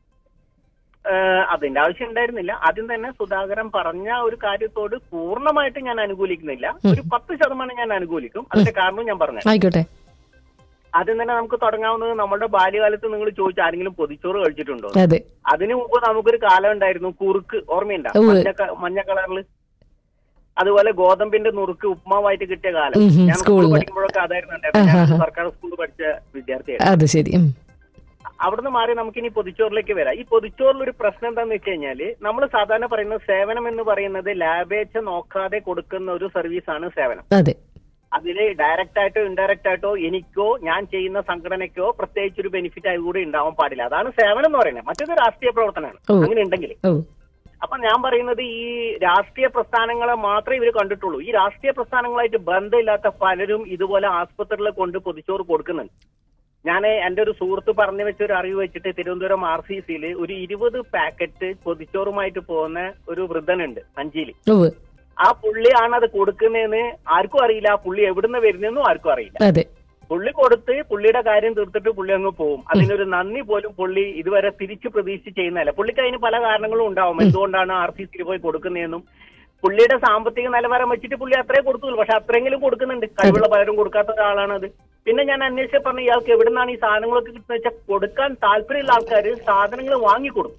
ഏഹ് അതിന്റെ ആവശ്യം ഉണ്ടായിരുന്നില്ല ആദ്യം തന്നെ സുധാകരൻ പറഞ്ഞ ഒരു കാര്യത്തോട് പൂർണ്ണമായിട്ട് ഞാൻ അനുകൂലിക്കുന്നില്ല ഒരു പത്ത് ശതമാനം ഞാൻ അനുകൂലിക്കും അതിന്റെ കാരണം ഞാൻ പറഞ്ഞു ആയിക്കോട്ടെ ആദ്യം തന്നെ നമുക്ക് തുടങ്ങാവുന്നത് നമ്മുടെ ബാല്യകാലത്ത് നിങ്ങൾ ചോദിച്ച ആരെങ്കിലും പൊതിച്ചോറ് കഴിച്ചിട്ടുണ്ടോ അതെ അതിനു മുമ്പ് നമുക്കൊരു കാലം ഉണ്ടായിരുന്നു കുറുക്ക് ഓർമ്മയുണ്ടോ ഉവ്വ്. മഞ്ഞ ക- മഞ്ഞ കളറിൽ അതുപോലെ ഗോതമ്പിന്റെ നുറുക്ക് ഉപ്മാവായിട്ട് കിട്ടിയ കാലം ഉം ഉം, ഞാൻ സ്കൂളിൽ സ്കൂളില്. പഠിക്കുമ്പോഴൊക്കെ അതായിരുന്നു ഉണ്ടായിരുന്നത്. ഞാൻ ആഹാ. സർക്കാർ സ്കൂളിൽ പഠിച്ച വിദ്യാർത്ഥിയായിരുന്നു അത് ശരി ഉം. അവിടുന്ന് മാറി നമുക്ക് ഇനി പൊതിച്ചോറിലേക്ക് വരാം ഈ പൊതിച്ചോറിൽ ഒരു പ്രശ്നം എന്താന്ന് വെച്ച് കഴിഞ്ഞാല് നമ്മൾ സാധാരണ പറയുന്ന സേവനം എന്ന് പറയുന്നത് ലാഭേച്ഛ നോക്കാതെ കൊടുക്കുന്ന ഒരു സർവീസാണ് സേവനം അതെ അതില് ഡയറക്റ്റ് ആയിട്ടോ ഇൻഡയറക്റ്റ് ആയിട്ടോ എനിക്കോ ഞാൻ ചെയ്യുന്ന സംഘടനയ്ക്കോ പ്രത്യേകിച്ച് ഒരു ബെനിഫിറ്റ് ആയി കൂടി ഉണ്ടാവാൻ പാടില്ല അതാണ് സേവനം എന്ന് പറയുന്നത് മറ്റേത് രാഷ്ട്രീയ പ്രവർത്തനമാണ് ഓ. അങ്ങനെ ഉണ്ടെങ്കിൽ ഓ അപ്പൊ ഞാൻ പറയുന്നത് ഈ രാഷ്ട്രീയ പ്രസ്ഥാനങ്ങളെ മാത്രമേ ഇവർ കണ്ടിട്ടുള്ളൂ ഈ രാഷ്ട്രീയ പ്രസ്ഥാനങ്ങളായിട്ട് ബന്ധമില്ലാത്ത പലരും ഇതുപോലെ ആസ്പത്രിയിൽ കൊണ്ട് പൊതിച്ചോറ് കൊടുക്കുന്നുണ്ട് ഞാൻ എന്റെ ഒരു സുഹൃത്ത് പറഞ്ഞു വെച്ച ഒരു അറിവ് വെച്ചിട്ട് തിരുവനന്തപുരം ആർ സി സിയിൽ ഒരു ഇരുപത് പാക്കറ്റ് പൊതിച്ചോറുമായിട്ട് പോകുന്ന ഒരു വൃദ്ധനുണ്ട് അഞ്ചിയില് ഉവ്വ്. ആ പുള്ളിയാണ് അത് കൊടുക്കുന്നതെന്ന് ആർക്കും അറിയില്ല ആ പുള്ളി എവിടുന്ന് വരുന്നെന്നും ആർക്കും അറിയില്ല അതെ പുള്ളി കൊടുത്ത് പുള്ളിയുടെ കാര്യം തീർത്തിട്ട് പുള്ളി അങ്ങ് പോകും അതിനൊരു നന്ദി പോലും പുള്ളി ഇതുവരെ തിരിച്ചു പ്രതീക്ഷിച്ച് ചെയ്യുന്നതല്ല പുള്ളിക്ക് അതിന് പല കാരണങ്ങളും ഉണ്ടാവും എന്തുകൊണ്ടാണ് ആർ സി സിയിൽ പോയി കൊടുക്കുന്നതെന്നും പുള്ളിയുടെ സാമ്പത്തിക നിലവാരം വെച്ചിട്ട് പുള്ളി അത്രേ കൊടുത്തുള്ളൂ പക്ഷെ അത്രയെങ്കിലും കൊടുക്കുന്നുണ്ട് കഴിവുള്ള പലരും കൊടുക്കാത്ത ഒരാളാണത് പിന്നെ ഞാൻ അന്വേഷിച്ച പറഞ്ഞു ഇയാൾക്ക് എവിടുന്നാണ് ഈ സാധനങ്ങളൊക്കെ കിട്ടുന്നത് വെച്ചാൽ കൊടുക്കാൻ താല്പര്യമുള്ള ആൾക്കാർ സാധനങ്ങൾ വാങ്ങിക്കൊടുക്കും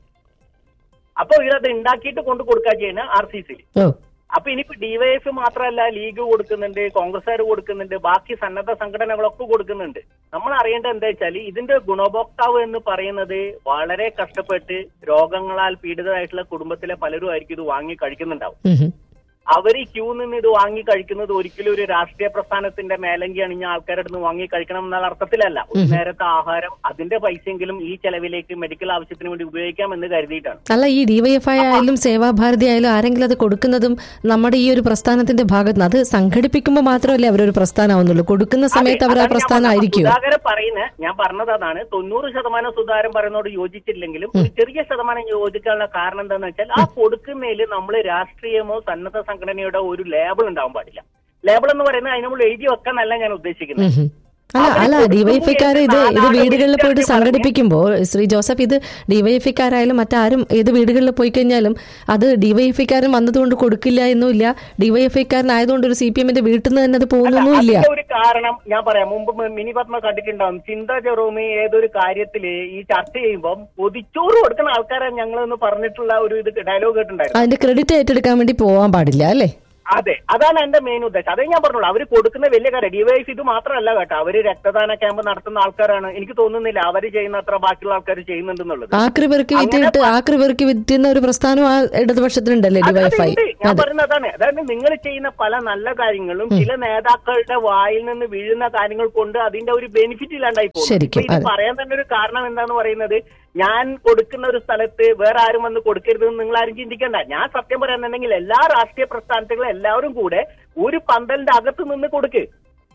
അപ്പൊ ഇവരത് ഉണ്ടാക്കിയിട്ട് കൊണ്ട് കൊടുക്കുക ചെയ്യുന്ന ആർ സി സിയിൽ ഓ അപ്പൊ ഇനിയിപ്പോ ഡിവൈഎഫ് മാത്രമല്ല ലീഗ് കൊടുക്കുന്നുണ്ട് കോൺഗ്രസ്സുകാർ കൊടുക്കുന്നുണ്ട് ബാക്കി സന്നദ്ധ സംഘടനകളൊക്കെ കൊടുക്കുന്നുണ്ട് നമ്മൾ അറിയേണ്ടത് എന്താ വെച്ചാൽ ഇതിന്റെ ഗുണഭോക്താവ് എന്ന് പറയുന്നത് വളരെ കഷ്ടപ്പെട്ട് രോഗങ്ങളാൽ പീഡിതരായിട്ടുള്ള കുടുംബത്തിലെ പലരും ആയിരിക്കും ഇത് വാങ്ങി കഴിക്കുന്നുണ്ടാവും ഉം ഹും. അവർ ഈ ക്യൂ നിന്ന് ഇത് വാങ്ങി കഴിക്കുന്നത് ഒരിക്കലും ഒരു രാഷ്ട്രീയ പ്രസ്ഥാനത്തിന്റെ മേലങ്കി അണിഞ്ഞ ആൾക്കാരുടെ അടുത്ത് വാങ്ങി കഴിക്കണം എന്നുള്ള അർത്ഥത്തിലല്ല ഒരു നേരത്തെ ആഹാരം അതിന്റെ പൈസയെങ്കിലും ഈ ചെലവിലേക്ക് മെഡിക്കൽ ആവശ്യത്തിന് വേണ്ടി ഉപയോഗിക്കാം എന്ന് കരുതിയിട്ടാണ് അല്ല ഈ ഡിവൈഎഫ്ഐ ആയാലും സേവാഭാരതി ആയാലും ആരെങ്കിലും അത് കൊടുക്കുന്നതും നമ്മുടെ ഈ ഒരു പ്രസ്ഥാനത്തിന്റെ ഭാഗത്ത് നിന്ന് അത് സംഘടിപ്പിക്കുമ്പോൾ മാത്രമല്ലേ അവരൊരു പ്രസ്ഥാനമാവുന്നുള്ളൂ കൊടുക്കുന്ന സമയത്ത് അവർ ആ പ്രസ്ഥാനമായിരിക്കും സുധാകരൻ പറയുന്ന ഞാൻ പറഞ്ഞത് അതാണ് തൊണ്ണൂറ് ശതമാനം സുധാകരൻ പറയുന്നതോട് യോജിച്ചില്ലെങ്കിലും ഒരു ചെറിയ ശതമാനം യോജിക്കാനുള്ള കാരണം എന്താണെന്ന് വെച്ചാൽ ആ കൊടുക്കുന്നതിൽ നമ്മൾ രാഷ്ട്രീയമോ സന്നദ്ധ സംഘടനയുടെ ഒരു ലേബിൾ ഉണ്ടാവാൻ പാടില്ല ലേബിൾ എന്ന് പറയുന്നത് അതിന് നമ്മൾ എഴുതി വെക്കാന്നല്ല ഞാൻ ഉദ്ദേശിക്കുന്നത് അല്ല അല്ല ഡിവൈഎഫ്ഐക്കാർ ഇത് ഇത് വീടുകളിൽ പോയിട്ട് സംഘടിപ്പിക്കുമ്പോൾ ശ്രീ ജോസഫ് ഇത് ഡിവൈഎഫ്ഐക്കാരായാലും മറ്റാരും ഏത് വീടുകളിൽ പോയി കഴിഞ്ഞാലും അത് ഡിവൈഎഫ്ഐക്കാരൻ വന്നതുകൊണ്ട് കൊടുക്കില്ല എന്നുമില്ല ഡിവൈഎഫ്ഐക്കാരനായതുകൊണ്ട് ഒരു സി പി എമ്മിന്റെ വീട്ടിൽ നിന്ന് തന്നെ അത് പോകുന്നൊന്നുമില്ല അതിന്റെ ഒരു കാരണം ഞാൻ പറയാം മുമ്പ് മിനി പത്മ കണ്ടിട്ടുണ്ടാവും ചിന്ത ചെറുമി ഏതൊരു കാര്യത്തില് ഈ ചർച്ച ചെയ്യുമ്പോൾ പൊതിച്ചോറ് കൊടുക്കുന്ന ആൾക്കാരെ ഞങ്ങൾ എന്ന് പറഞ്ഞിട്ടുള്ള ഒരു ഇത് ഡയലോഗ് കേട്ടിട്ടുണ്ടായിരുന്നു അതിന്റെ ക്രെഡിറ്റ് ഏറ്റെടുക്കാൻ വേണ്ടി പോകാൻ പാടില്ല അല്ലേ അതെ അതാണ് എന്റെ മെയിൻ ഉദ്ദേശം അതേ ഞാൻ പറഞ്ഞോളൂ അവര് കൊടുക്കുന്ന വലിയ കാര്യം ഡിവൈസ് ഇത് മാത്രമല്ല കേട്ടോ അവര് രക്തദാന ക്യാമ്പ് നടത്തുന്ന ആൾക്കാരാണ് എനിക്ക് തോന്നുന്നില്ല അവര് ചെയ്യുന്ന അത്ര ബാക്കിയുള്ള ആൾക്കാർ ചെയ്യുന്നുണ്ടെന്നുള്ളത് ആക്രി പെറുക്കി വിറ്റിട്ട് ആക്രി പെറുക്കി വിറ്റുന്ന ഒരു പ്രസ്ഥാനം ആ ഇടതുപക്ഷത്തിനുണ്ടല്ലേ ഡിവൈഎഫ്ഐ ഉണ്ട്. ഞാൻ അതെ പറയുന്നത് അതാണ് അതായത് നിങ്ങൾ ചെയ്യുന്ന പല നല്ല കാര്യങ്ങളും ചില നേതാക്കളുടെ വായിൽ നിന്ന് വീഴുന്ന കാര്യങ്ങൾ കൊണ്ട് അതിന്റെ ഒരു ബെനിഫിറ്റ് ഇല്ലാണ്ടായി പോകും ശരിക്കും, ഇപ്പൊ ഇത് അതെ. പറയാൻ തന്നെ ഒരു കാരണം എന്താന്ന് പറയുന്നത് ഞാൻ കൊടുക്കുന്ന ഒരു സ്ഥലത്ത് വേറെ ആരും വന്ന് കൊടുക്കരുതെന്ന് നിങ്ങൾ ആരും ചിന്തിക്കണ്ട ഞാൻ സത്യം പറയാന്നുണ്ടെങ്കിൽ എല്ലാ രാഷ്ട്രീയ പ്രസ്ഥാനത്തിലും എല്ലാവരും കൂടെ ഒരു പന്തലിന്റെ അകത്ത് നിന്ന് കൊടുക്ക്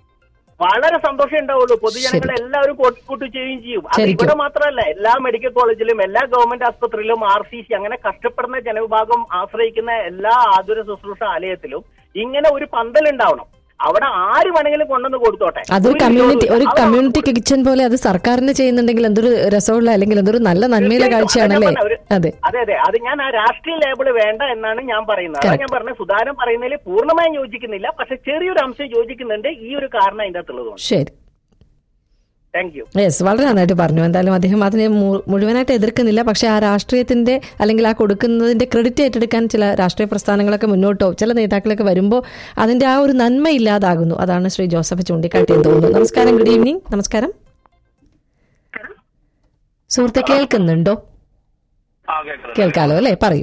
വളരെ സന്തോഷം ഉണ്ടാവുള്ളൂ പൊതുജനങ്ങൾ എല്ലാവരും കൂട്ടി ചെയ്യുകയും ചെയ്യും അത് ശരിക്കും. ഇവിടെ മാത്രമല്ല എല്ലാ മെഡിക്കൽ കോളേജിലും എല്ലാ ഗവൺമെന്റ് ആസ്പത്രിയിലും ആർ സി സി അങ്ങനെ കഷ്ടപ്പെടുന്ന ജനവിഭാഗം ആശ്രയിക്കുന്ന എല്ലാ ആതുര ശുശ്രൂഷ ആലയത്തിലും ഇങ്ങനെ ഒരു പന്തൽ ഉണ്ടാവണം അവിടെ ആര് വേണമെങ്കിലും കൊണ്ടുവന്ന് കൊടുത്തോട്ടെ അതൊരു ഒരു കമ്മ്യൂണിറ്റി ഒരു വിരോധവും ഇല്ല. കമ്മ്യൂണിറ്റി കിച്ചൺ പോലെ അത് സർക്കാരിന് ചെയ്യുന്നുണ്ടെങ്കിൽ എന്തൊരു രസമുള്ള അല്ലെങ്കിൽ എന്തൊരു നല്ല നന്മയുള്ള തീർച്ചയായിട്ടും. കാഴ്ചയാണല്ലേ അതാ ഞാൻ പറഞ്ഞത്. അതെ അതെ അതെ അത് ഞാൻ ആ രാഷ്ട്രീയ ലേബിള് വേണ്ട എന്നാണ് ഞാൻ പറയുന്നത് അതാ ഞാൻ പറഞ്ഞ സുധാരൻ പറയുന്നതിൽ പൂർണ്ണമായും യോജിക്കുന്നില്ല പക്ഷെ ചെറിയൊരു അംശം യോജിക്കുന്നുണ്ട് ഈ ഒരു കാരണം അതിന്റെ അകത്തുള്ളതുകൊണ്ട് ശരി താങ്ക് യു യെസ് വളരെ നന്നായിട്ട് പറഞ്ഞു എന്തായാലും അദ്ദേഹം അതിനെ മു- മുഴുവനായിട്ട് എതിർക്കുന്നില്ല പക്ഷേ ആ രാഷ്ട്രീയത്തിന്റെ അല്ലെങ്കിൽ ആ കൊടുക്കുന്നതിന്റെ ക്രെഡിറ്റ് ഏറ്റെടുക്കാൻ ചില രാഷ്ട്രീയ പ്രസ്ഥാനങ്ങളൊക്കെ മുന്നോട്ടോ ചില നേതാക്കളൊക്കെ വരുമ്പോൾ അതിന്റെ ആ ഒരു നന്മ ഇല്ലാതാകുന്നു അതാണ് ശ്രീ ജോസഫ് ചൂണ്ടിക്കാട്ടിയെന്ന് തോന്നുന്നു നമസ്കാരം ഗുഡ് ഈവനിങ് നമസ്കാരം സുഹൃത്തെ കേൾക്കുന്നുണ്ടോ കേൾക്കാലോ അല്ലേ പറയൂ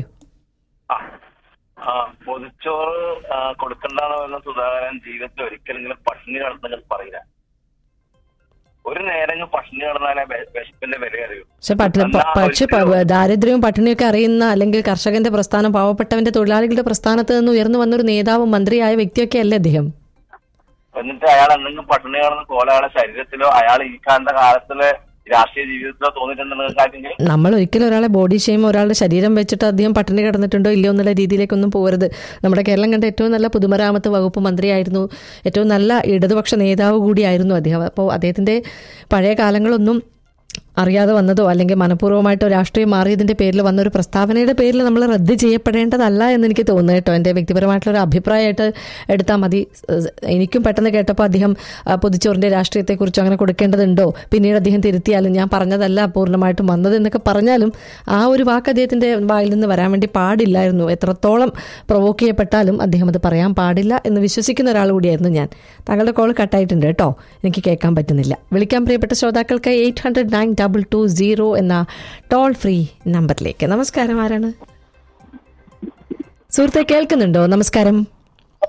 ആ പൊതിച്ചോറ് ആ, കൊടുക്കണ്ടെന്ന് പറയുന്ന സുധാകരൻ ജീവിതത്തിൽ ഒരിക്കലെങ്കിലും പട്ടിണി കിടന്നെങ്കിൽ പറയില്ല ഒരു നേരം പട്ടിണി കിടന്നാലേ വെ- വിശപ്പിന്റെ വില അറിയൂ പക്ഷെ പട്ടിണി പ- പക്ഷെ പ- ദാരിദ്ര്യവും പട്ടിണിയൊക്കെ അറിയുന്ന അല്ലെങ്കിൽ കർഷകന്റെ പ്രസ്ഥാനം പാവപ്പെട്ടവന്റെ തൊഴിലാളികളുടെ പ്രസ്ഥാനത്ത് നിന്ന് ഉയർന്നു വന്നൊരു നേതാവും മന്ത്രിയായ വ്യക്തിയൊക്കെ അല്ലേ അദ്ദേഹം എന്നിട്ട് അയാൾ എന്തെങ്കിലും പട്ടിണി കിടന്ന് പോലെ അയാളെ ശരീരത്തിലോ അയാൾ ഈ കാലത്തെ കാലത്തിലെ രാഷ്ട്രീയ ജീവിതത്തിലോ തോന്നിയിട്ടുണ്ടെന്ന് കാര്യമെങ്കിൽ നമ്മൾ ഒരിക്കലും ഒരാളെ ബോഡി ഷെയിം ഒരാളുടെ ശരീരം വെച്ചിട്ട് അദ്ദേഹം പട്ടിണി കിടന്നിട്ടുണ്ടോ ഇല്ലയോ എന്നുള്ള രീതിയിലേക്കൊന്നും പോകരുത് നമ്മുടെ കേരളം കണ്ട ഏറ്റവും നല്ല പൊതുമരാമത്ത് വകുപ്പ് മന്ത്രിയായിരുന്നു ഏറ്റവും നല്ല ഇടതുപക്ഷ നേതാവ് കൂടിയായിരുന്നു അദ്ദേഹം അപ്പോൾ അദ്ദേഹത്തിൻ്റെ പഴയ കാലങ്ങളൊന്നും അറിയാതെ വന്നതോ അല്ലെങ്കിൽ മനഃപൂർവ്വമായിട്ടോ രാഷ്ട്രീയം മാറിയതിന്റെ പേരിൽ വന്ന ഒരു പ്രസ്താവനയുടെ പേരിൽ നമ്മൾ റദ്ദ് ചെയ്യപ്പെടേണ്ടതല്ല എന്ന് എനിക്ക് തോന്നുന്നു കേട്ടോ എൻ്റെ വ്യക്തിപരമായിട്ടുള്ള ഒരു അഭിപ്രായമായിട്ട് എടുത്താൽ മതി സ് എനിക്കും പെട്ടെന്ന് കേട്ടപ്പോൾ അദ്ദേഹം ആ, പൊതിച്ചോറിന്റെ രാഷ്ട്രീയത്തെക്കുറിച്ച് അങ്ങനെ കൊടുക്കേണ്ടതുണ്ടോ പിന്നീട് അദ്ദേഹം തിരുത്തിയാലും ഞാൻ പറഞ്ഞതല്ല പൂർണ്ണമായിട്ടും വന്നത് എന്നൊക്കെ പറഞ്ഞാലും ആ ഒരു വാക്ക് അദ്ദേഹത്തിന്റെ വായിൽ നിന്ന് വരാൻ വേണ്ടി പാടില്ലായിരുന്നു എത്രത്തോളം പ്രൊവോക്ക് ചെയ്യപ്പെട്ടാലും അദ്ദേഹം അത് പറയാൻ പാടില്ല എന്ന് വിശ്വസിക്കുന്ന ഒരാൾ കൂടിയായിരുന്നു ഞാൻ താങ്കളുടെ കോൾ കട്ടായിട്ടുണ്ട് കേട്ടോ എനിക്ക് കേൾക്കാൻ പറ്റുന്നില്ല വിളിക്കാൻ പ്രിയപ്പെട്ട ശ്രോതാക്കൾക്ക് eight hundred nine double two zero എന്ന ടോൾ ഫ്രീ നമ്പറിലേക്ക് നമസ്കാരം ആരാണ് സുഹൃത്തെ കേൾക്കുന്നുണ്ടോ നമസ്കാരം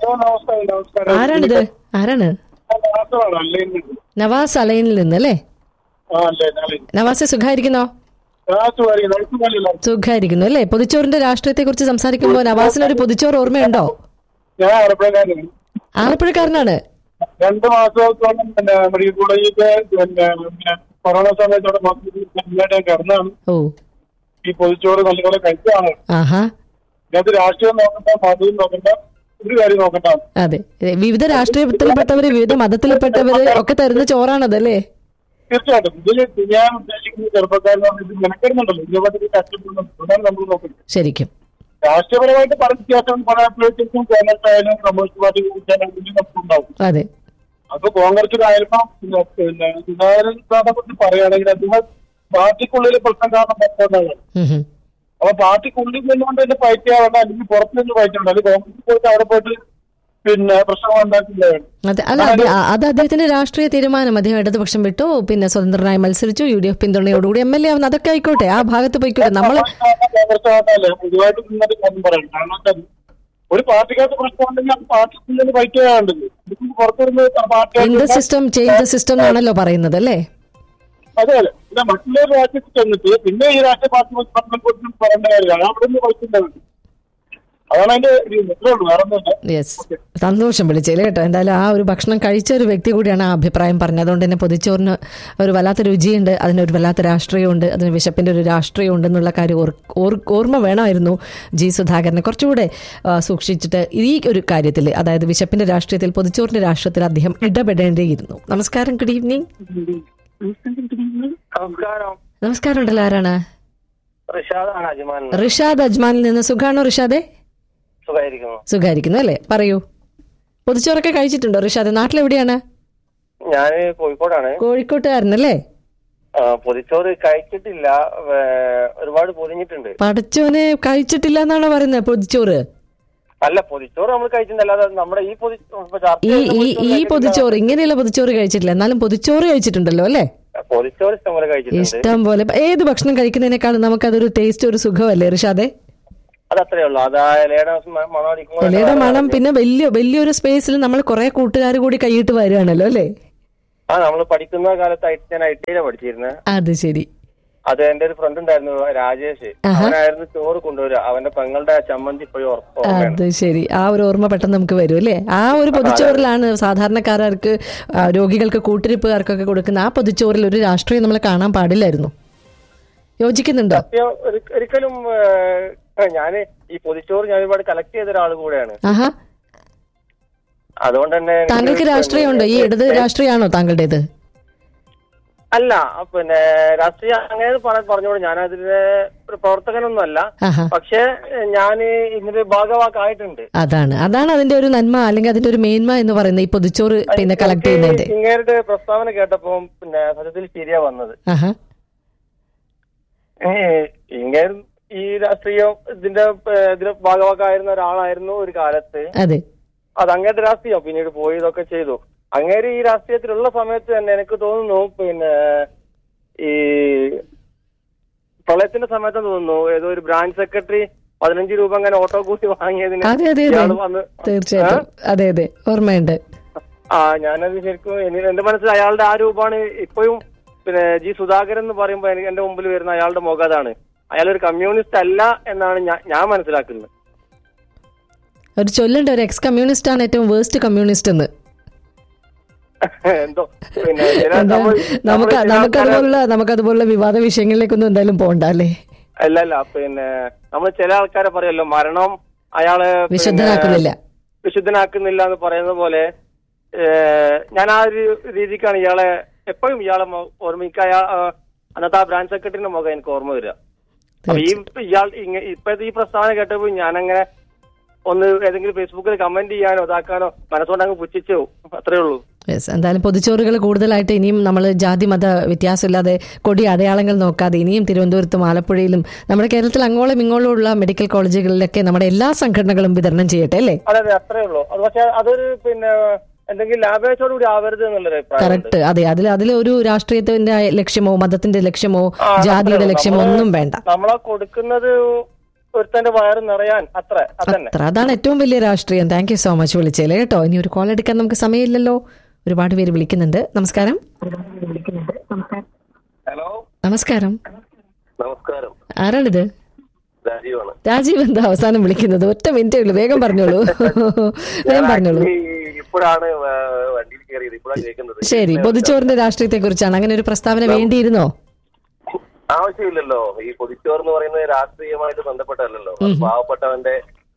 നമസ്കാരം നമസ്കാരം ആരാണിത് ആരാണ് നമസ്കാരമാണ് അല്ലെങ്കിൽ നവാസ് അലൈനിൽ നിന്ന് അല്ലേ ആ അല്ലേ നാളെ നവാസ് സുഖായിരിക്കുന്നോ രാജുവാരി നടക്കുന്നില്ല സുഖായിരിക്കുന്നു അല്ലേ പൊതിച്ചോറിന്റെ രാഷ്ട്രീയത്തെ കുറിച്ച് സംസാരിക്കുമ്പോൾ നവാസിന് ഒരു പൊതിച്ചോറ് ഓർമ്മയുണ്ടോ ഞാൻ ആലപ്പുഴക്കാരനാണ് ആലപ്പുഴക്കാരനാണ് രണ്ട് മാസത്തോളം പിന്നെ മെഡിക്കൽ കോളേജിന്റെ പിന്നെ പിന്നെ കൊറോണ സമയത്തോടെ മൊത്തത്തിൽ കിടന്നാണ് ഓ ഈ പൊതിച്ചോറ് നല്ലപോലെ കഴിച്ചതാണ് ആഹാ ഇതിനകത്ത് രാഷ്ട്രീയം നോക്കണ്ട മതവും നോക്കണ്ട ഒരു കാര്യം നോക്കണ്ട അതെ ഏ, വിവിധ രാഷ്ട്രീയത്തിൽപ്പെട്ടവര് വിവിധ മതത്തിൽപ്പെട്ടവര് ഒക്കെ തരുന്ന ചോറാണതല്ലേ തീർച്ചയായിട്ടും ഇതിൽ ഞാൻ ഉദ്ദേശിക്കുന്ന ചെറുപ്പക്കാരെന്ന് പറഞ്ഞാൽ ഇത് മെനക്കെടുന്നുണ്ടല്ലോ ഇതിനെപ്പറ്റി കഷ്ടപ്പെടുന്നുണ്ട് അതാണ് നമ്മൾ നോക്കുന്നത് ശരിക്കും രാഷ്ട്രീയപരമായിട്ട് പല വ്യത്യാസം പലപ്പോഴത്തേക്കും കോൺഗ്രസ് ആയാലും കമ്മ്യൂണിസ്റ്റ് പാർട്ടി ആയാലും നമുക്കുണ്ടാവും അതെ അപ്പൊ കോൺഗ്രസിലായാലും പിന്നെ പിന്നെ സുധാകരൻ സാറിനെ പറ്റി പറയുകയാണെങ്കിൽ അദ്ദേഹം പാർട്ടിക്കുള്ളിൽ പ്രശ്നം കാരണം പറ്റുന്നതാണ് ഉം ഉം. അപ്പൊ പാർട്ടിക്കുള്ളിൽ നിന്നുകൊണ്ട് തന്നെ ഫൈറ്റ് ചെയ്യാറുണ്ട് അല്ലെങ്കിൽ പുറത്ത് നിന്ന് ഫൈറ്റ് ചെയ്യണം അല്ലെങ്കിൽ കോൺഗ്രസ് പോയിട്ട് അവിടെ പോയിട്ട് പിന്നെ പ്രശ്നം ഉണ്ടാക്കില്ലതാണ് അതെ അല്ല അത് ആ- അത് അദ്ദേഹത്തിന്റെ രാഷ്ട്രീയ തീരുമാനം അദ്ദേഹം ഇടതുപക്ഷം വിട്ടു പിന്നെ സ്വതന്ത്രനായി മത്സരിച്ചു യു ഡി എഫ് പിന്തുണയോടുകൂടി എം എൽ എ ആവുന്നു അതൊക്കെ ആയിക്കോട്ടെ ആ ഭാഗത്ത് പോയിക്കോട്ടെ നമ്മള് കോൺഗ്രസ് ആണല്ലേ പൊതുവായിട്ട് നിന്നിട്ട് കാര്യം പറയണം കാരണം വെച്ചാൽ ഒരു പാർട്ടിക്കകത്ത് പ്രശ്നം ഉണ്ടെങ്കിൽ അത് പാർട്ടിക്കുള്ളിൽ ഫൈറ്റ് ചെയ്യാറുണ്ടല്ലോ ഇതിന് പുറത്തിരുന്ന് in the party system change the system എന്നാണല്ലോ പറയുന്നത് അല്ലേ അതെ അതെ പിന്നെ മറ്റുള്ളൊരു രാജ്യത്ത് ചെന്നിട്ട് പിന്നെ ഈ രാഷ്ട്രീയ പാർട്ടി കുറിച്ച് പറയേണ്ട കാര്യമാണ് അവിടെ നിന്ന് പഠിച്ചിട്ടുണ്ട് അതാണ് അതിന്റെ ഒരു ഇത്രേ ഉള്ളൂ വേറെ ഒന്നുമില്ല യെസ് സന്തോഷം വിളിച്ചേല് കേട്ടോ എന്തായാലും ആ ഒരു ഭക്ഷണം കഴിച്ച ഒരു വ്യക്തി കൂടിയാണ് ആ അഭിപ്രായം പറഞ്ഞത് അതുകൊണ്ട് തന്നെ പൊതിച്ചോറിന് ഒരു വല്ലാത്ത രുചിയുണ്ട് അതിനൊരു വല്ലാത്ത രാഷ്ട്രീയമുണ്ട് അതിന് വിശപ്പിന്റെ ഒരു രാഷ്ട്രീയം ഉണ്ടെന്നുള്ള കാര്യം ഓർ- ഓർ- ഓർമ്മ വേണമായിരുന്നു ജി സുധാകരനെ കുറച്ചുകൂടെ ആ, സൂക്ഷിച്ചിട്ട് ഈ ഒരു കാര്യത്തിൽ അതായത് വിശപ്പിന്റെ രാഷ്ട്രീയത്തിൽ പൊതിച്ചോറിന്റെ രാഷ്ട്രീയത്തിൽ അദ്ദേഹം ഇടപെടേണ്ടിയിരുന്നു നമസ്കാരം ഗുഡ് ഈവനിങ് നമസ്കാരം നമസ്കാരം ഉണ്ടല്ലോ ആരാണ് റിഷാദാണ് അജ്മാൻ റിഷാദ് അജ്മാനിൽ നിന്ന് സുഖാണോ റിഷാദെ സുഖമായിരിക്കുന്നു സുഖായിരിക്കുന്നു അല്ലേ പറയൂ പൊതിച്ചോറൊക്കെ കഴിച്ചിട്ടുണ്ടോ റിഷാദ് നാട്ടിലെവിടെയാണ് ഞാൻ കോഴിക്കോടാണ് കോഴിക്കോട്ടുകാരനല്ലേ ആ, പൊതിച്ചോറ് കഴിച്ചിട്ടില്ല ഏ, ഒരുപാട് പൊതിഞ്ഞിട്ടുണ്ട് പഠിച്ചോനെ കഴിച്ചിട്ടില്ല എന്നാണോ പറയുന്നത് പൊതിച്ചോറ് അല്ല പൊതിച്ചോറ് നമ്മൾ കഴിച്ചിട്ടുണ്ട് അല്ലാതെ നമ്മുടെ ഈ പൊതി ഇപ്പൊ ചർച്ച ഈ ചെയ്യുന്ന ഈ ഈ പൊതിച്ചോറ് പൊതിച്ചോറ് ഇങ്ങനെയുള്ള പൊതിച്ചോറ് കഴിച്ചിട്ടില്ല എന്നാലും പൊതിച്ചോറ് കഴിച്ചിട്ടുണ്ടല്ലോ അല്ലേ കഴിച്ചിട്ടില്ല. പൊതിച്ചോറ് ഇഷ്ടം പോലെ കഴിച്ചിട്ടുണ്ട് ഇഷ്ടം പോലെ ഏത് ഭക്ഷണം കഴിക്കുന്നതിനേക്കാളും നമുക്കതൊരു ടേസ്റ്റ് ഒരു സുഖമല്ലേ റിഷാദെ അത് അത്രേ ഉള്ളൂ അത് ആ ഇലയുടെ മ- മണം അടിക്കുമ്പോൾ ഇലയുടെ മണം പിന്നെ വലിയ വലിയൊരു സ്പേസിൽ നമ്മൾ കുറെ കൂട്ടുകാർ കൂടി കൈയിട്ട് വരികയാണല്ലോ അല്ലേ ആ നമ്മൾ പഠിക്കുന്ന കാലത്ത് ഐ- ഞാൻ ഐ ടിയിലാണ് പഠിച്ചിരുന്നത് അത് ശരി അത് എന്റെ ഒരു ഫ്രണ്ട് ഉണ്ടായിരുന്നു രാജേഷ് ആഹാ. അവനായിരുന്നു ചോറ് കൊണ്ടുവരിക അവന്റെ പെങ്ങളുടെ ചമ്മന്തി ഇപ്പോഴും ഓർ- ഓർമ്മയാണ് അത് ശരി ആ ഒരു ഓർമ്മ പെട്ടെന്ന് നമുക്ക് വരും അല്ലേ ആ ഒരു പൊതിച്ചോറിലാണ് സാധാരണക്കാർക്ക് ആ, രോഗികൾക്ക് കൂട്ടിരിപ്പുകാർക്കൊക്കെ കൊടുക്കുന്ന ആ പൊതിച്ചോറിൽ ഒരു രാഷ്ട്രീയം നമ്മൾ കാണാൻ പാടില്ലായിരുന്നു യോജിക്കുന്നുണ്ടോ സത്യം ഒരി- ഒരിക്കലും ഞാൻ ഈ പൊതിച്ചോറ് ഞാൻ ഒരുപാട് കളക്ട് ചെയ്ത ഒരാൾ കൂടെയാണ് ആഹാ അതുകൊണ്ട് തന്നെ എനിക്ക് താങ്കൾക്ക് രാഷ്ട്രീയമുണ്ടോ ഈ ഇടത് രാഷ്ട്രീയമാണോ താങ്കളുടേത് അല്ല പിന്നെ രാഷ്ട്രീയ അങ്ങനെ പറ- പറഞ്ഞോളൂ ഞാൻ അതിന്റെ ഒരു പ്രവർത്തകനൊന്നും അല്ല ആഹാ പക്ഷെ ഞാൻ ഇതിന്റെ ഭാഗവാക്കായിട്ടുണ്ട് അതാണ് അതാണ് അതിന്റെ ഒരു നന്മ അല്ലെങ്കിൽ അതിന്റെ ഒരു മേന്മ എന്ന് പറയുന്നത് ഈ പൊതിച്ചോറ് പിന്നെ കളക്ട് ചെയ്യുന്നതിന്റെ ഇങ്ങേരുടെ പ്രസ്താവന കേട്ടപ്പോ പിന്നെ സത്യത്തിൽ ശരിയാ വന്നത് ആഹാ ഇങ്ങേർ ഈ രാഷ്ട്രീയം ഇതിന്റെ ഏഹ്, ഇതിന്റെ ഭാഗവാക്കായിരുന്ന ഒരാളായിരുന്നു ഒരു കാലത്ത് അതെ അത് അങ്ങേരുടെ രാഷ്ട്രീയം പിന്നീട് പോയി ഇതൊക്കെ ചെയ്തു അങ്ങേര് ഈ രാഷ്ട്രീയത്തിലുള്ള സമയത്ത് തന്നെ എനിക്ക് തോന്നുന്നു പിന്നെ ഈ പ്രളയത്തിന്റെ സമയത്ത് തോന്നുന്നു ഏതോ ഒരു ബ്രാഞ്ച് സെക്രട്ടറി പതിനഞ്ച് രൂപ അങ്ങനെ ഓട്ടോ കൂട്ടി വാങ്ങിയതിന് അതെ അതെ ഇയാള് അതെ വന്ന് തീർച്ചയായിട്ടും അതെ അതെ ഓർമ്മയുണ്ട് ആ ഞാനത് ശരിക്കും എനി- എന്റെ മനസ്സിൽ അയാളുടെ ആ രൂപമാണ് ഇപ്പോഴും പിന്നെ ജി സുധാകരൻ എന്ന് പറയുമ്പോൾ എനിക്ക് എന്റെ മുമ്പിൽ വരുന്ന അയാളുടെ മുഖം അതാണ് അയാൾ ഒരു കമ്മ്യൂണിസ്റ്റ് അല്ല എന്നാണ് ഞാൻ ഞാൻ മനസ്സിലാക്കുന്നത് ഒരു ചൊല്ലുണ്ട് ഒരു എക്സ് കമ്മ്യൂണിസ്റ്റ് ആണ് ഏറ്റവും വേസ്റ്റ് കമ്മ്യൂണിസ്റ്റ് എന്ന് എന്തോ പിന്നെ ചില എന്താ, നമ്മൾ- നമുക്ക് നമ്മൾ ചില നമുക്ക് ആൾക്കാരെ- അതുപോലുള്ള നമുക്ക് അതുപോലുള്ള വിവാദ വിഷയങ്ങളിലേക്കൊന്നും എന്തായാലും പോകണ്ട അല്ലേ അല്ല അല്ല പിന്നെ നമ്മൾ ചില ആൾക്കാരെ പറയല്ലോ മരണം അയാളെ പിന്നെ വിശുദ്ധനാക്കുന്നില്ല വിശുദ്ധനാക്കുന്നില്ല എന്ന് പറയുന്ന പോലെ ഏഹ്, ഞാൻ ആ ഒരു രീതിക്കാണ് ഇയാളെ എപ്പോഴും ഇയാളെ മൊ- ഓർമ്മ എനിക്ക് അയാൾ ആ, അന്നത്തെ ആ ബ്രാഞ്ച് സെക്രട്ടറിന്റെ മുഖം എനിക്ക് ഓർമ്മ വരിക അപ്പൊ ഈ ഇയാൾ ഇങ്ങ- ഇപ്പോഴത്തെ ഈ പ്രസ്താവന കേട്ടപ്പോൾ ഞാനങ്ങനെ ഒന്ന് ഏതെങ്കിലും ഫേസ്ബുക്കിൽ കമന്റ് ചെയ്യാനോ ഇതാക്കാനോ മനസ്സുകൊണ്ട് അങ്ങ് പുച്ഛിച്ചു പോകും. അത്രേ ഉള്ളൂ യെസ് എന്തായാലും പൊതിച്ചോറുകൾ കൂടുതലായിട്ട് ഇനിയും നമ്മൾ ജാതി മത വ്യത്യാസമില്ലാതെ കൊടി അടയാളങ്ങൾ നോക്കാതെ ഇനിയും തിരുവനന്തപുരത്തും ആലപ്പുഴയിലും നമ്മുടെ കേരളത്തിൽ അങ്ങോളം ഇങ്ങോളം ഉള്ള മെഡിക്കൽ കോളേജുകളിലൊക്കെ നമ്മുടെ എല്ലാ സംഘടനകളും വിതരണം ചെയ്യട്ടെ അല്ലേ അതെ അതെ അത്രേ ഉള്ളൂ അത് പക്ഷെ അതൊരു പിന്നെ എന്തെങ്കിലും ലാഭേച്ഛയോട് കൂടി ആവരുത് എന്നുള്ളൊരു അഭിപ്രായം കറക്റ്റ് അതെ അതിൽ അതിൽ ഒരു രാഷ്ട്രീയത്തിന്റെ ലക്ഷ്യമോ മതത്തിന്റെ ലക്ഷ്യമോ ആ, ജാതിയുടെ അത്രേ ഉള്ളൂ. ലക്ഷ്യമോ നമ്മള് ഒന്നും വേണ്ട നമ്മളെ കൊടുക്കുന്നത് ഒരുത്തന്റെ വയറ് നിറയാൻ അത്ര അതന്നെ അത്ര അതാണ് ഏറ്റവും വലിയ രാഷ്ട്രീയം താങ്ക് യു സോ മച്ച് വിളിച്ചേലേ കേട്ടോ ഇനി ഒരു കോൾ എടുക്കാൻ നമുക്ക് സമയമില്ലല്ലോ ഒരുപാട് പേര് വിളിക്കുന്നുണ്ട് നമസ്കാരം ഹലോ നമസ്കാരം നമസ്കാരം ആരാണിത് രാജീവാണ് രാജീവ് എന്താ അവസാനം വിളിക്കുന്നത് ഒറ്റ മിനിറ്റേ ഉള്ളൂ വേഗം പറഞ്ഞോളൂ വേഗം പറഞ്ഞോളൂ ഇപ്പോഴാണ് വണ്ടിയിൽ കയറിയത് ഇപ്പോഴാണ് കേൾക്കുന്നത് ശരി പൊതുച്ചോറിന്റെ രാഷ്ട്രീയത്തെ കുറിച്ചാണ് അങ്ങനെ ഒരു പ്രസ്താവന വേണ്ടിയിരുന്നോ ആവശ്യമില്ലല്ലോ ഈ പൊതിച്ചോറ് എന്ന് പറയുന്നത് രാഷ്ട്രീയമായിട്ട് ബന്ധപ്പെട്ടതല്ലല്ലോ അത് പാവപ്പെട്ടവന്റെ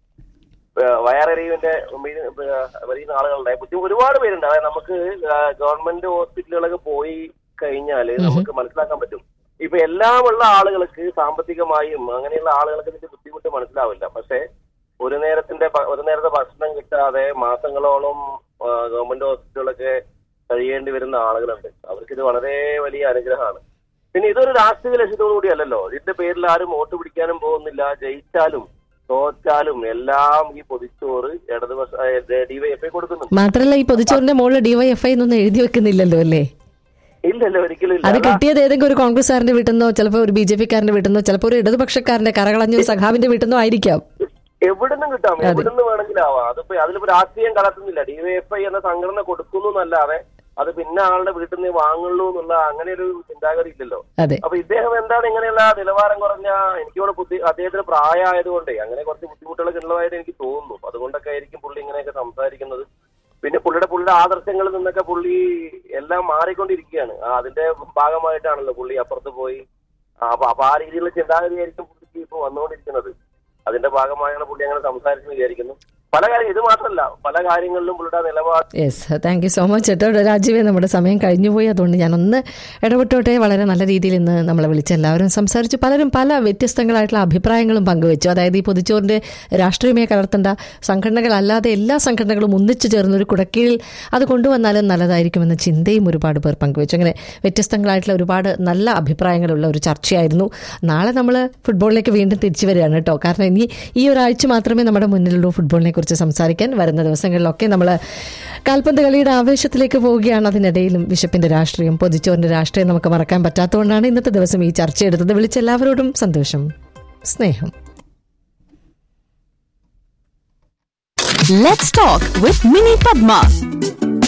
ആ, വയററിവിന്റെ മീ- ആ, വരുന്ന ആളുകളുടെ ബുദ്ധിമുട്ട് ഒരുപാട് പേരുണ്ട് അതായത് നമുക്ക് ആ, ഗവൺമെന്റ് ഹോസ്പിറ്റലുകളൊക്കെ പോയി കഴിഞ്ഞാല് നമുക്ക് മനസ്സിലാക്കാൻ പറ്റും ഇപ്പൊ എല്ലാം ഉള്ള ആളുകൾക്ക് സാമ്പത്തികമായും അങ്ങനെയുള്ള ആളുകൾക്ക് ഇതിന്റെ ബുദ്ധിമുട്ട് മനസ്സിലാവില്ല പക്ഷെ ഒരു നേരത്തിന്റെ ഭ- ഒരു നേരത്തെ ഭക്ഷണം കിട്ടാതെ മാസങ്ങളോളം ആ, ഗവൺമെന്റ് ഹോസ്പിറ്റലുകളൊക്കെ കഴിയേണ്ടി വരുന്ന ആളുകളുണ്ട് അവർക്ക് ഇത് വളരെ വലിയ അനുഗ്രഹമാണ് പിന്നെ ഇതൊരു രാഷ്ട്രീയ ലക്ഷ്യത്തോടു കൂടിയല്ലല്ലോ ഇതിന്റെ പേരിൽ ആരും വോട്ട് പിടിക്കാനും പോകുന്നില്ല ജയിച്ചാലും തോറ്റാലും എല്ലാം ഈ പൊതിച്ചോറ് ഇടതുപക്ഷ ഡിവൈഎഫ്ഐ കൊടുക്കുന്നുണ്ട് മാത്രല്ല ഈ പൊതുച്ചോറിന്റെ മുകളിൽ ഡിവൈഎഫ്ഐ എന്നൊന്നും എഴുതി വെക്കുന്നില്ലല്ലോ അല്ലേ ഇല്ലല്ലോ ഒരിക്കലും ഇല്ല അത് അതാ- കിട്ടിയത് ഏതെങ്കിലും ഒരു കോൺഗ്രസ്സുകാരന്റെ വീട്ടിൽ നിന്നോ ചിലപ്പോൾ ഒരു ബി ജെ പിക്കാരന്റെ വീട്ടിൽ നിന്നോ ചിലപ്പോൾ ഒരു ഇടതുപക്ഷക്കാരന്റെ കറകളഞ്ഞൊരു സഖാവിന്റെ വീട്ടിൽ നിന്നോ ആയിരിക്കാം എവിടുന്നും കിട്ടാം അതെ. എവിടുന്ന് വേണമെങ്കിലും ആവാം അതിപ്പോ അതിലിപ്പോ രാഷ്ട്രീയം കലർത്തുന്നില്ല ഡിവൈഎഫ്ഐ എന്ന സംഘടന കൊടുക്കുന്നു എന്നല്ലാതെ അത് പിന്നെ ആളുടെ വീട്ടിൽ നിന്ന് വാങ്ങുള്ളൂ എന്നുള്ള അങ്ങനെ ഒരു ചിന്താഗതി ഇല്ലല്ലോ അതെ അപ്പൊ ഇദ്ദേഹം എന്താണ് ഇങ്ങനെയുള്ള നിലവാരം കുറഞ്ഞ എനിക്കിവിടെ ബുദ്ധി അദ്ദേഹത്തിന് പ്രായമായതുകൊണ്ടേ അങ്ങനെ കുറച്ച് ബുദ്ധിമുട്ടുകളൊക്കെ ഉള്ളതായിട്ട് എനിക്ക് തോന്നുന്നു അതുകൊണ്ടൊക്കെ ആയിരിക്കും പുള്ളി ഇങ്ങനെയൊക്കെ സംസാരിക്കുന്നത് പിന്നെ പുള്ളിയുടെ പുള്ളിയുടെ ആദർശങ്ങളിൽ നിന്നൊക്കെ പുള്ളി എല്ലാം മാറിക്കൊണ്ടിരിക്കുകയാണ് ആ, അതിന്റെ ഭാഗമായിട്ടാണല്ലോ പുള്ളി അപ്പുറത്ത് പോയി ആ, അപ്പൊ അപ്പൊ ആ രീതിയിലുള്ള ചിന്താഗതിയായിരിക്കും പുള്ളിക്ക് ഇപ്പൊ വന്നുകൊണ്ടിരിക്കുന്നത് അതിന്റെ ഭാഗമായാണ് പുള്ളി അങ്ങനെ സംസാരിച്ചെന്ന് വിചാരിക്കുന്നു പല കാര്യം ഇത് മാത്രമല്ല പല കാര്യങ്ങളിലും പുള്ളിയുടെ നിലപാട് yes thank you so much കേട്ടോ രാജീവേ നമ്മുടെ സമയം കഴിഞ്ഞുപോയി അതുകൊണ്ട് ഞാനൊന്ന് ഇടപെട്ടോട്ടെ വളരെ നല്ല രീതിയിൽ ഇന്ന് നമ്മളെ വിളിച്ച് എല്ലാവരും സംസാരിച്ചു പലരും പല വ്യത്യസ്തങ്ങളായിട്ടുള്ള അഭിപ്രായങ്ങളും പങ്കുവെച്ചു അതായത് ഈ പൊതിച്ചോറിന്റെ രാഷ്ട്രീയമായി കലർത്തേണ്ട സംഘടനകളല്ലാതെ എല്ലാ സംഘടനകളും ഒന്നിച്ചു ചേർന്ന് ഒരു കുടക്കീഴിൽ അത് കൊണ്ടുവന്നാലും നല്ലതായിരിക്കുമെന്ന ചിന്തയും ഒരുപാട് പേർ പങ്കുവെച്ചു അങ്ങനെ വ്യത്യസ്തങ്ങളായിട്ടുള്ള ഒരുപാട് നല്ല അഭിപ്രായങ്ങളുള്ള ഒരു ചർച്ചയായിരുന്നു നാളെ നമ്മൾ ഫുട്ബോളിലേക്ക് വീണ്ടും തിരിച്ചു വരികയാണ് കേട്ടോ കാരണം ഇനി ഈ ഒരാഴ്ച മാത്രമേ നമ്മുടെ മുന്നിലുള്ളൂ ഫുട്ബോളിനെ കുറിച്ച് സംസാരിക്കാൻ വരുന്ന ദിവസങ്ങളിലൊക്കെ നമ്മൾ കാൽപന്ത് കളിയുടെ ആവേശത്തിലേക്ക് പോവുകയാണ് അതിനിടയിലും വിശപ്പിന്റെ രാഷ്ട്രീയം പൊതിച്ചോറിന്റെ രാഷ്ട്രീയം നമുക്ക് മറക്കാൻ പറ്റാത്തതുകൊണ്ടാണ് ഇന്നത്തെ ദിവസം ഈ ചർച്ച എടുത്തത് വിളിച്ച എല്ലാവരോടും സന്തോഷം സ്നേഹം Let's talk with Mini Padma.